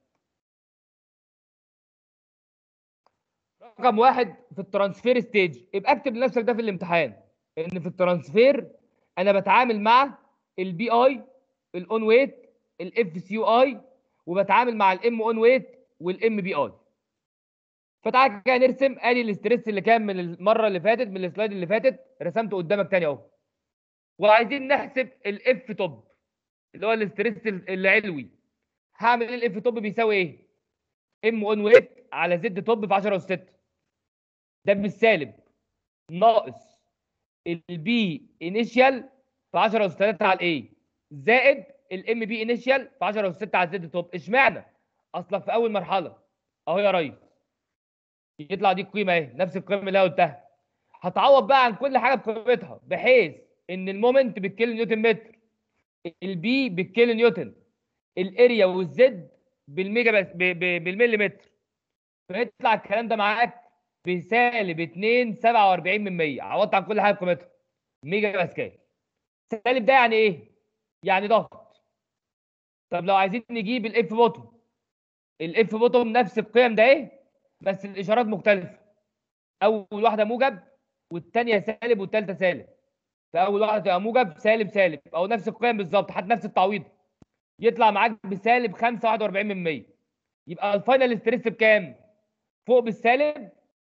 رقم واحد في الترانسفير ستيج يبقى اكتب لنفسك ده في الامتحان ان في الترانسفير انا بتعامل مع البي اي الاون ويت الاف سي يو اي وبتعامل مع الام اون ويت والام بي اي فتعالى كده نرسم ادي الاستريس اللي كان من المره اللي فاتت من السلايد اللي فاتت رسمته قدامك تاني اهو وعايزين نحسب الاف توب اللي هو الاستريس العلوي هعمل ايه الاف توب بيساوي ايه ام اون ويت على زد توب في 10 اس 6 ده بالسالب ناقص البي انيشال في 10 اس 3 على الاي زائد الام بي انيشال في 10 اس 6 على زد توب اشمعنى اصلك في اول مرحله اهو يا ريس يطلع دي القيمه اهي نفس القيمه اللي انا قلتها هتعوض بقى عن كل حاجه بقيمتها بحيث ان المومنت بالكيلو نيوتن متر البي بالكيلو نيوتن الاريا والزد بالميجا بس ب- ب- بالمليمتر فيطلع الكلام ده معاك بسالب 2 47 من 100 عوضت عن كل حاجه بقيمتها ميجا باسكال سالب ده يعني ايه؟ يعني ضغط طب لو عايزين نجيب الاف بوتوم الاف بوتوم نفس القيم ده ايه بس الاشارات مختلفه اول واحده موجب والثانيه سالب والثالثه سالب فاول واحده تبقى موجب سالب سالب او نفس القيم بالظبط حتى نفس التعويض يطلع معاك بسالب 5.41 من 100 يبقى الفاينل ستريس بكام؟ فوق بالسالب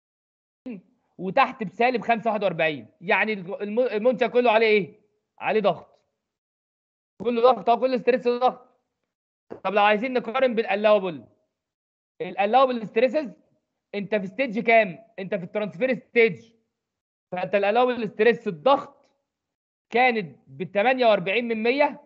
وتحت بسالب 45 يعني الم- المنشأ كله عليه ايه؟ عليه ضغط كله ضغط او كل ستريس ضغط طب لو عايزين نقارن بالالاوبل الالاوبل ستريسز انت في ستيج كام؟ انت في الترانسفير ستيج فانت الالاوبل ستريس الضغط كانت ب 48 من 100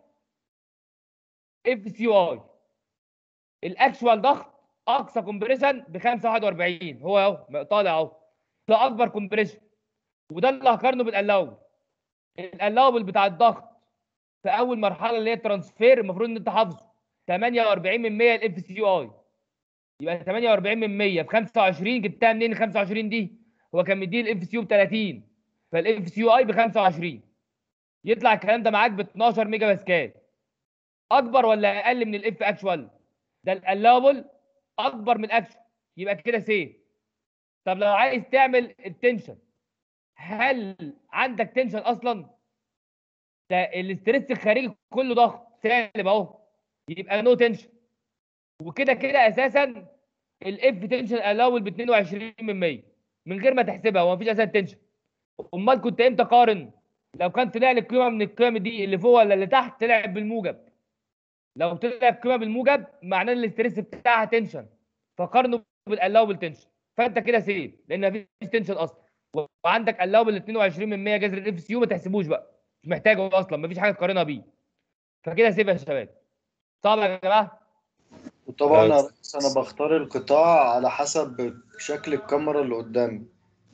اف سي اي الاكشوال ضغط اقصى كومبريشن ب 45 هو اهو طالع اهو ده اكبر كومبريشن وده اللي هقارنه بالالاوبل الالاوبل بتاع الضغط في اول مرحله اللي هي الترانسفير المفروض ان انت حافظه 48 من 100 الاف سي اي يبقى 48 من 100 ب 25 جبتها منين ال 25 دي؟ هو كان مديه الاف سي يو ب 30 فالاف سي يو اي ب 25 يطلع الكلام ده معاك ب 12 ميجا باسكال اكبر ولا اقل من الاف اكشوال؟ ده الالاوبل اكبر من الاكشوال يبقى كده سيف طب لو عايز تعمل التنشن هل عندك تنشن اصلا؟ ده الاستريس الخارجي كله ضغط سالب اهو يبقى نو تنشن وكده كده اساسا الاف تنشن الاول ب 22 من 100 من غير ما تحسبها هو مفيش اساسا تنشن امال كنت امتى قارن لو كان طلع لي قيمه من القيم دي اللي فوق ولا اللي تحت طلع بالموجب لو طلع قيمه بالموجب معناه ان الاستريس بتاعها تنشن فقارنه بالالاوبل تنشن فانت كده سيف لان مفيش تنشن اصلا وعندك الاوبل 22 من 100 جذر الاف سي يو ما تحسبوش بقى مش محتاجه اصلا مفيش حاجه تقارنها بيه فكده سيف يا شباب صعب يا جماعه وطبعا يا آه. ريس انا بختار القطاع على حسب شكل الكاميرا اللي قدامي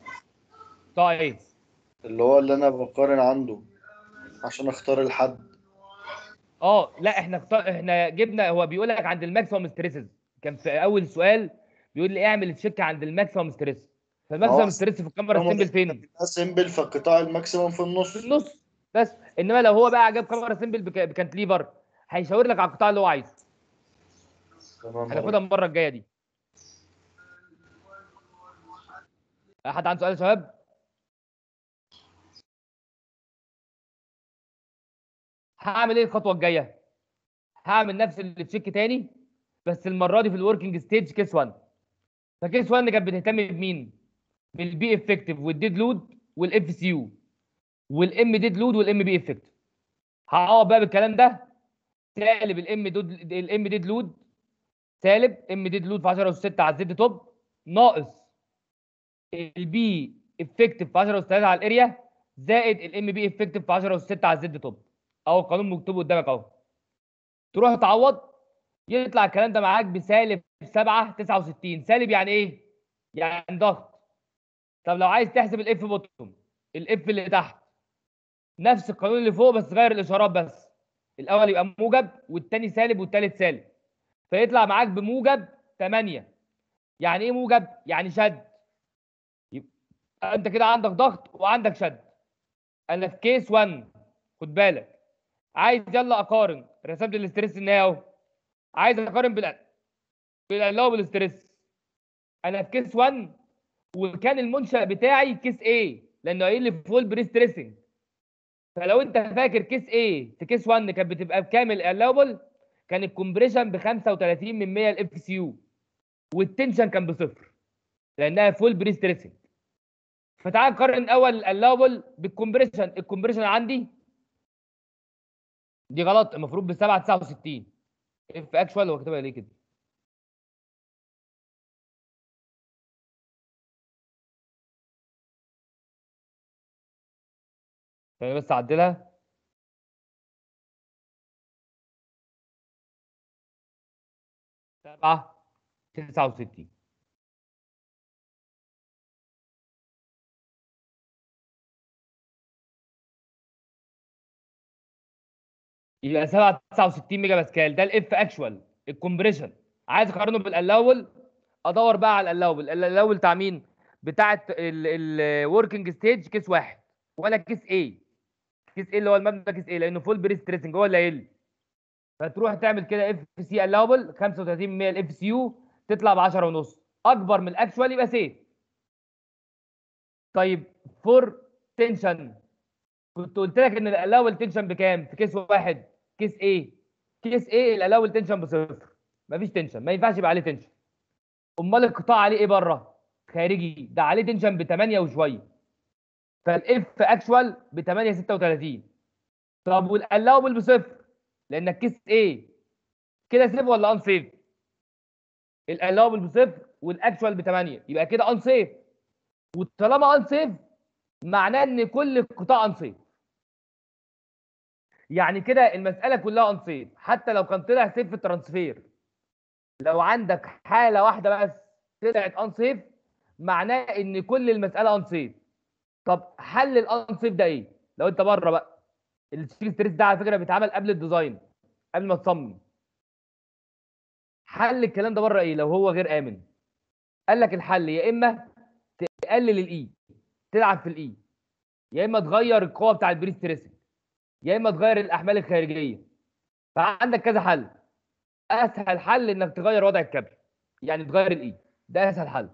طيب اللي هو اللي انا بقارن عنده عشان اختار الحد اه لا احنا اختار احنا جبنا هو بيقول لك عند الماكسيمم ستريسز كان في اول سؤال بيقول لي اعمل تشيك عند الماكسيمم ستريس فالماكسيمم اه. ستريس في الكاميرا طالما سيمبل فين؟ ده سيمبل فالقطاع الماكسيموم في النص في النص بس انما لو هو بقى جاب كاميرا سيمبل بك- بكانتليفر هيشاور لك على القطاع اللي هو عايزه تمام هناخدها المره الجايه دي حد عنده سؤال يا شباب؟ هعمل ايه الخطوه الجايه؟ هعمل نفس التشيك تاني بس المره دي في الوركينج ستيج كيس 1 فكيس 1 كانت بتهتم بمين؟ بالبي افكتيف والديد لود والاف سي يو والام ديد لود والام بي افكتيف هعوض بقى بالكلام ده سالب الام دود الام ديد لود سالب ام ديد لود في 10 اس 6 على الزد توب ناقص البي افكتيف في 10 اس 3 على الاريا زائد الام بي افكتيف في 10 اس 6 على الزد توب اهو القانون مكتوب قدامك اهو تروح تعوض يطلع الكلام ده معاك بسالب 7 69 سالب يعني ايه؟ يعني ضغط طب لو عايز تحسب الاف بوتوم الاف اللي تحت نفس القانون اللي فوق بس غير الاشارات بس الاول يبقى موجب والتاني سالب والتالت سالب فيطلع معاك بموجب 8 يعني ايه موجب؟ يعني شد يبقى انت كده عندك ضغط وعندك شد انا في كيس 1 خد بالك عايز يلا اقارن رسمت الاستريس النهائي اهو عايز اقارن بال بالعلاوه بالاستريس انا في كيس 1 وكان المنشأ بتاعي كيس A لانه قايل لي فول بري ستريسنج فلو انت فاكر كيس A في كيس 1 كانت بتبقى بكامل الاوبل كان الكومبريشن ب 35 من 100 الاف سي يو والتنشن كان بصفر لانها فول بري ستريسنج فتعال نقارن الاول الاوبل بالكومبريشن الكومبريشن عندي دي غلط المفروض ب 7 69 اف اكشوال هو كاتبها ليه كده ثانية بس اعدلها سبعة تسعة وستين يبقى 7 69 ميجا باسكال ده الاف اكشوال الكومبريشن عايز اقارنه بالالاول ادور بقى على الالاول الالاول بتاع مين بتاعه الوركينج ستيج كيس واحد ولا كيس ايه كيس ايه اللي هو المبنى كيس ايه لانه فول بري ستريسنج هو اللي قايل لي فتروح تعمل كده اف سي الاوبل 35 100 الاف سي يو تطلع ب 10 ونص اكبر من الاكشوال يبقى سيف طيب فور تنشن كنت قلت لك ان الالاول تنشن بكام في كيس واحد كيس ايه كيس ايه الالاول تنشن بصفر مفيش تنشن ما ينفعش يبقى عليه تنشن امال القطاع عليه ايه بره خارجي ده عليه تنشن ب 8 وشويه فالاف اكشوال ب 8 36 طب والالاوبل بصفر لانك كيس ايه كده سيف ولا ان سيف الالاوبل بصفر والاكشوال ب 8 يبقى كده ان سيف وطالما ان سيف معناه ان كل القطاع ان سيف يعني كده المساله كلها ان سيف حتى لو كان طلع سيف في الترانسفير لو عندك حاله واحده بس طلعت ان سيف معناه ان كل المساله ان سيف طب حل الان سيف ده ايه لو انت بره بقى الستيل ستريس ده على فكره بيتعمل قبل الديزاين قبل ما تصمم حل الكلام ده بره ايه لو هو غير امن قال لك الحل يا اما تقلل الاي تلعب في الاي يا اما تغير القوه بتاع البري ستريسنج يا اما تغير الاحمال الخارجيه فعندك كذا حل اسهل حل انك تغير وضع الكابل يعني تغير الاي ده اسهل حل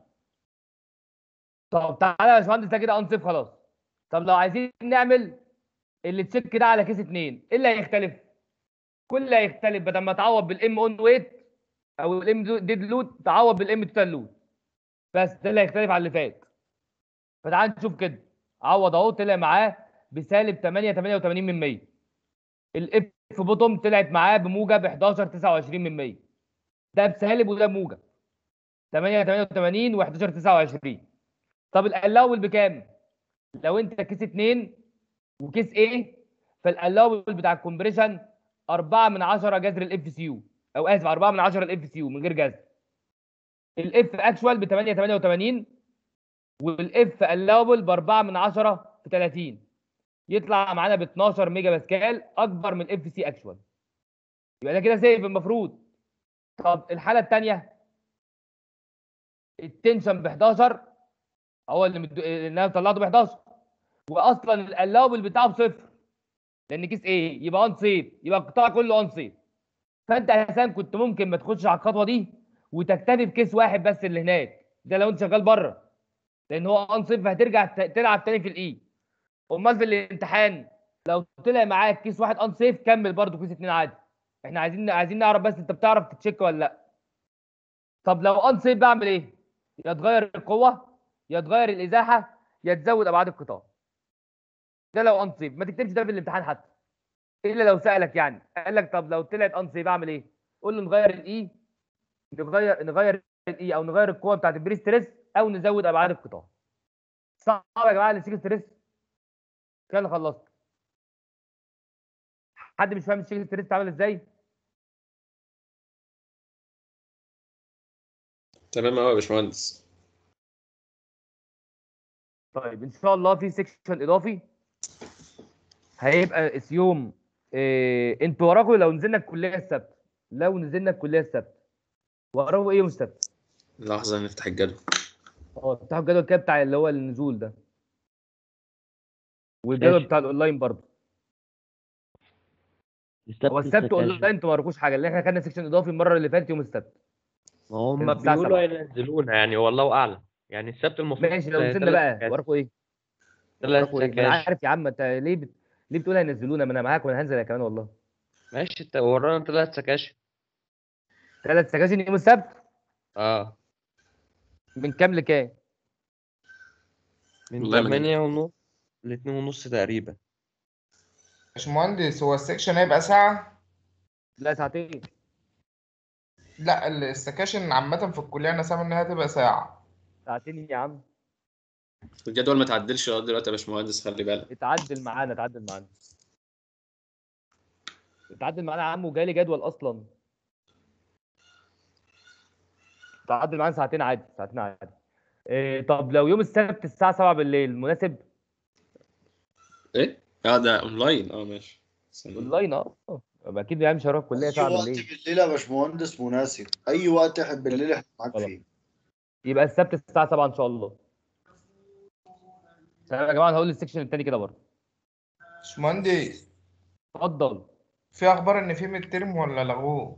طب تعالى يا باشمهندس ده كده انصف خلاص طب لو عايزين نعمل اللي تشيك ده على كيس اتنين ايه اللي هيختلف؟ كل اللي هيختلف بدل ما تعوض بالام اون ويت او الام ديد لود تعوض بالام توتال لود بس ده اللي هيختلف عن اللي فات فتعال نشوف كده عوض اهو طلع معاه بسالب 8 88 من 100 الاف بوتوم طلعت معاه بموجب 11 29 من 100 ده بسالب وده بموجب 8 88 و11 29 طب الالاول بكام؟ لو انت كيس 2 وكيس ايه فالالاول بتاع الكومبريشن 4 من 10 جذر الاف سي يو او اسف 4 من 10 الاف سي يو من غير جذر الاف اكشوال ب 8 88 والاف الاوبل ب 4 من 10 في 30 يطلع معانا ب 12 ميجا باسكال اكبر من الاف سي اكشوال يبقى ده كده سيف المفروض طب الحاله الثانيه التنشن ب 11 هو اللي مد... اللي انا طلعته ب 11 واصلا الالاوبل بتاعه بصفر لان كيس ايه يبقى اون سيف يبقى القطاع كله اون سيف فانت اساسا كنت ممكن ما تخش على الخطوه دي وتكتفي بكيس واحد بس اللي هناك ده لو انت شغال بره لان هو اون سيف هترجع ت- تلعب تاني في الاي امال في الامتحان لو طلع معاك كيس واحد اون سيف كمل برضه كيس اتنين عادي احنا عايزين عايزين نعرف بس انت بتعرف تتشيك ولا لا طب لو اون سيف بعمل ايه يا تغير القوه يا تغير الازاحه يا تزود ابعاد القطاع ده لو اون سيف ما تكتبش ده في الامتحان حتى الا لو سالك يعني قال لك طب لو طلعت اون سيف اعمل ايه قول له نغير الاي نغير نغير الاي او نغير القوه بتاعت البري ستريس او نزود ابعاد القطاع صعب يا جماعه السيك ستريس كده أنا خلصت حد مش فاهم السيك ستريس اتعمل ازاي تمام قوي يا باشمهندس طيب ان شاء الله في سيكشن اضافي هيبقى اس يوم إيه انتوا وراكم لو نزلنا الكليه السبت لو نزلنا الكليه السبت وراكم ايه يوم السبت؟ لحظة نفتح الجدول اه افتحوا الجدول كده بتاع اللي هو النزول ده والجدول ماشي. بتاع الاونلاين برضه السبت هو السبت السكاشن. اونلاين انتوا ما وراكوش حاجه اللي احنا خدنا سيكشن اضافي المره اللي فاتت يوم السبت ما هم كان الساعة بيقولوا سبعة. ينزلونا يعني والله اعلم يعني السبت المفروض ماشي لو آه، نزلنا تلات بقى سكاشن. وراكم ايه؟ تلات وراكم ايه؟ ما انا سكاشن عارف يا عم انت ليه بت... ليه بتقول هينزلونا ما انا معاك وانا هنزل انا كمان والله ماشي انت ورانا تلات سكاشن ثلاث سكاشن يوم السبت اه من كام لكام؟ من والله ما 8 ونص ل 2 ونص تقريبا باشمهندس هو السكشن هيبقى ساعة لا ساعتين لا السكاشن عامة في الكلية أنا سامع إنها تبقى ساعة ساعتين يا عم الجدول ما تعدلش لغايه دلوقتي يا باشمهندس خلي بالك اتعدل معانا اتعدل معانا اتعدل معانا يا عم وجالي جدول اصلا اتعدل معانا ساعتين عادي ساعتين عادي إيه طب لو يوم السبت الساعة 7 بالليل مناسب ايه؟ اه ده اونلاين اه ماشي استنى. اونلاين اه يبقى اكيد يعني مش هروح الكلية اي ساعة وقت بالليل بالليل يا باشمهندس مناسب اي وقت احب بالليل احنا معاك خلاص. فيه يبقى السبت الساعة 7 ان شاء الله تمام يا جماعة أنا هقول السكشن التاني كده برضه باشمهندس اتفضل في أخبار إن في ميد ترم ولا لغوه؟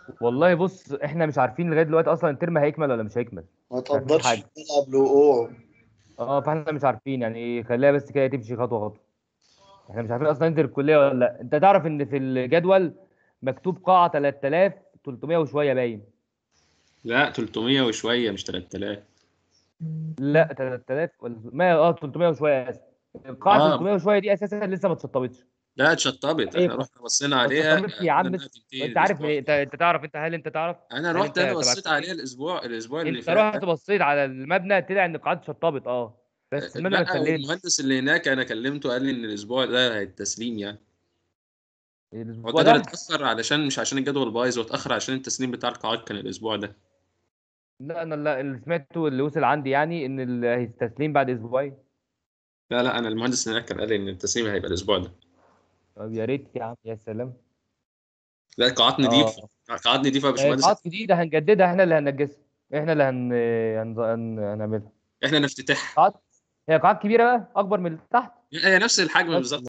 والله بص احنا مش عارفين لغاية دلوقتي اصلا الترم هيكمل ولا مش هيكمل ما مفيش تقدرش حاجة. تلعب لوقوع اه فاحنا مش عارفين يعني خليها بس كده تمشي خطوه خطوه احنا مش عارفين اصلا ننزل الكليه ولا لا انت تعرف ان في الجدول مكتوب قاعه 3300 وشويه باين لا 300 وشويه مش 3000 لا 3000 ولا ما اه 300 وشويه اسف القاعه آه. 300 وشويه دي اساسا لسه ما اتشطبتش لا اتشطبت إيه؟ احنا رحنا بصينا عليها اتشطبت يا عم قلنا بس هتنتهي انت عارف الأسبوع ايه انت انت تعرف انت هل انت تعرف انا هل رحت انت انا تبع بصيت الكلية؟ عليها الاسبوع الاسبوع اللي انت فات رحت بصيت على المبنى طلع ان القاعات اتشطبت اه بس المبنى ما لا اتسلمش المهندس اللي هناك انا كلمته قال لي ان الاسبوع ده هيتسليم يعني هو الاسبوع الجدول ده اتاخر علشان مش عشان الجدول بايظ هو اتاخر عشان التسليم بتاع القاعات كان الاسبوع ده لا انا لا اللي سمعته اللي وصل عندي يعني ان ال- التسليم بعد اسبوعين لا لا انا المهندس اللي هناك كان قال لي ان التسليم هيبقى الاسبوع ده طب يا ريت يا عم يا سلام لا القاعات نضيفه قاعات نضيفه يا آه، باشمهندس قاعات جديده هنجددها احنا اللي هننجسها احنا اللي هن... هن... هن... هنعملها احنا نفتتحها قاعات هي قاعات كبيره بقى اكبر من اللي تحت هي نفس الحجم بس بالظبط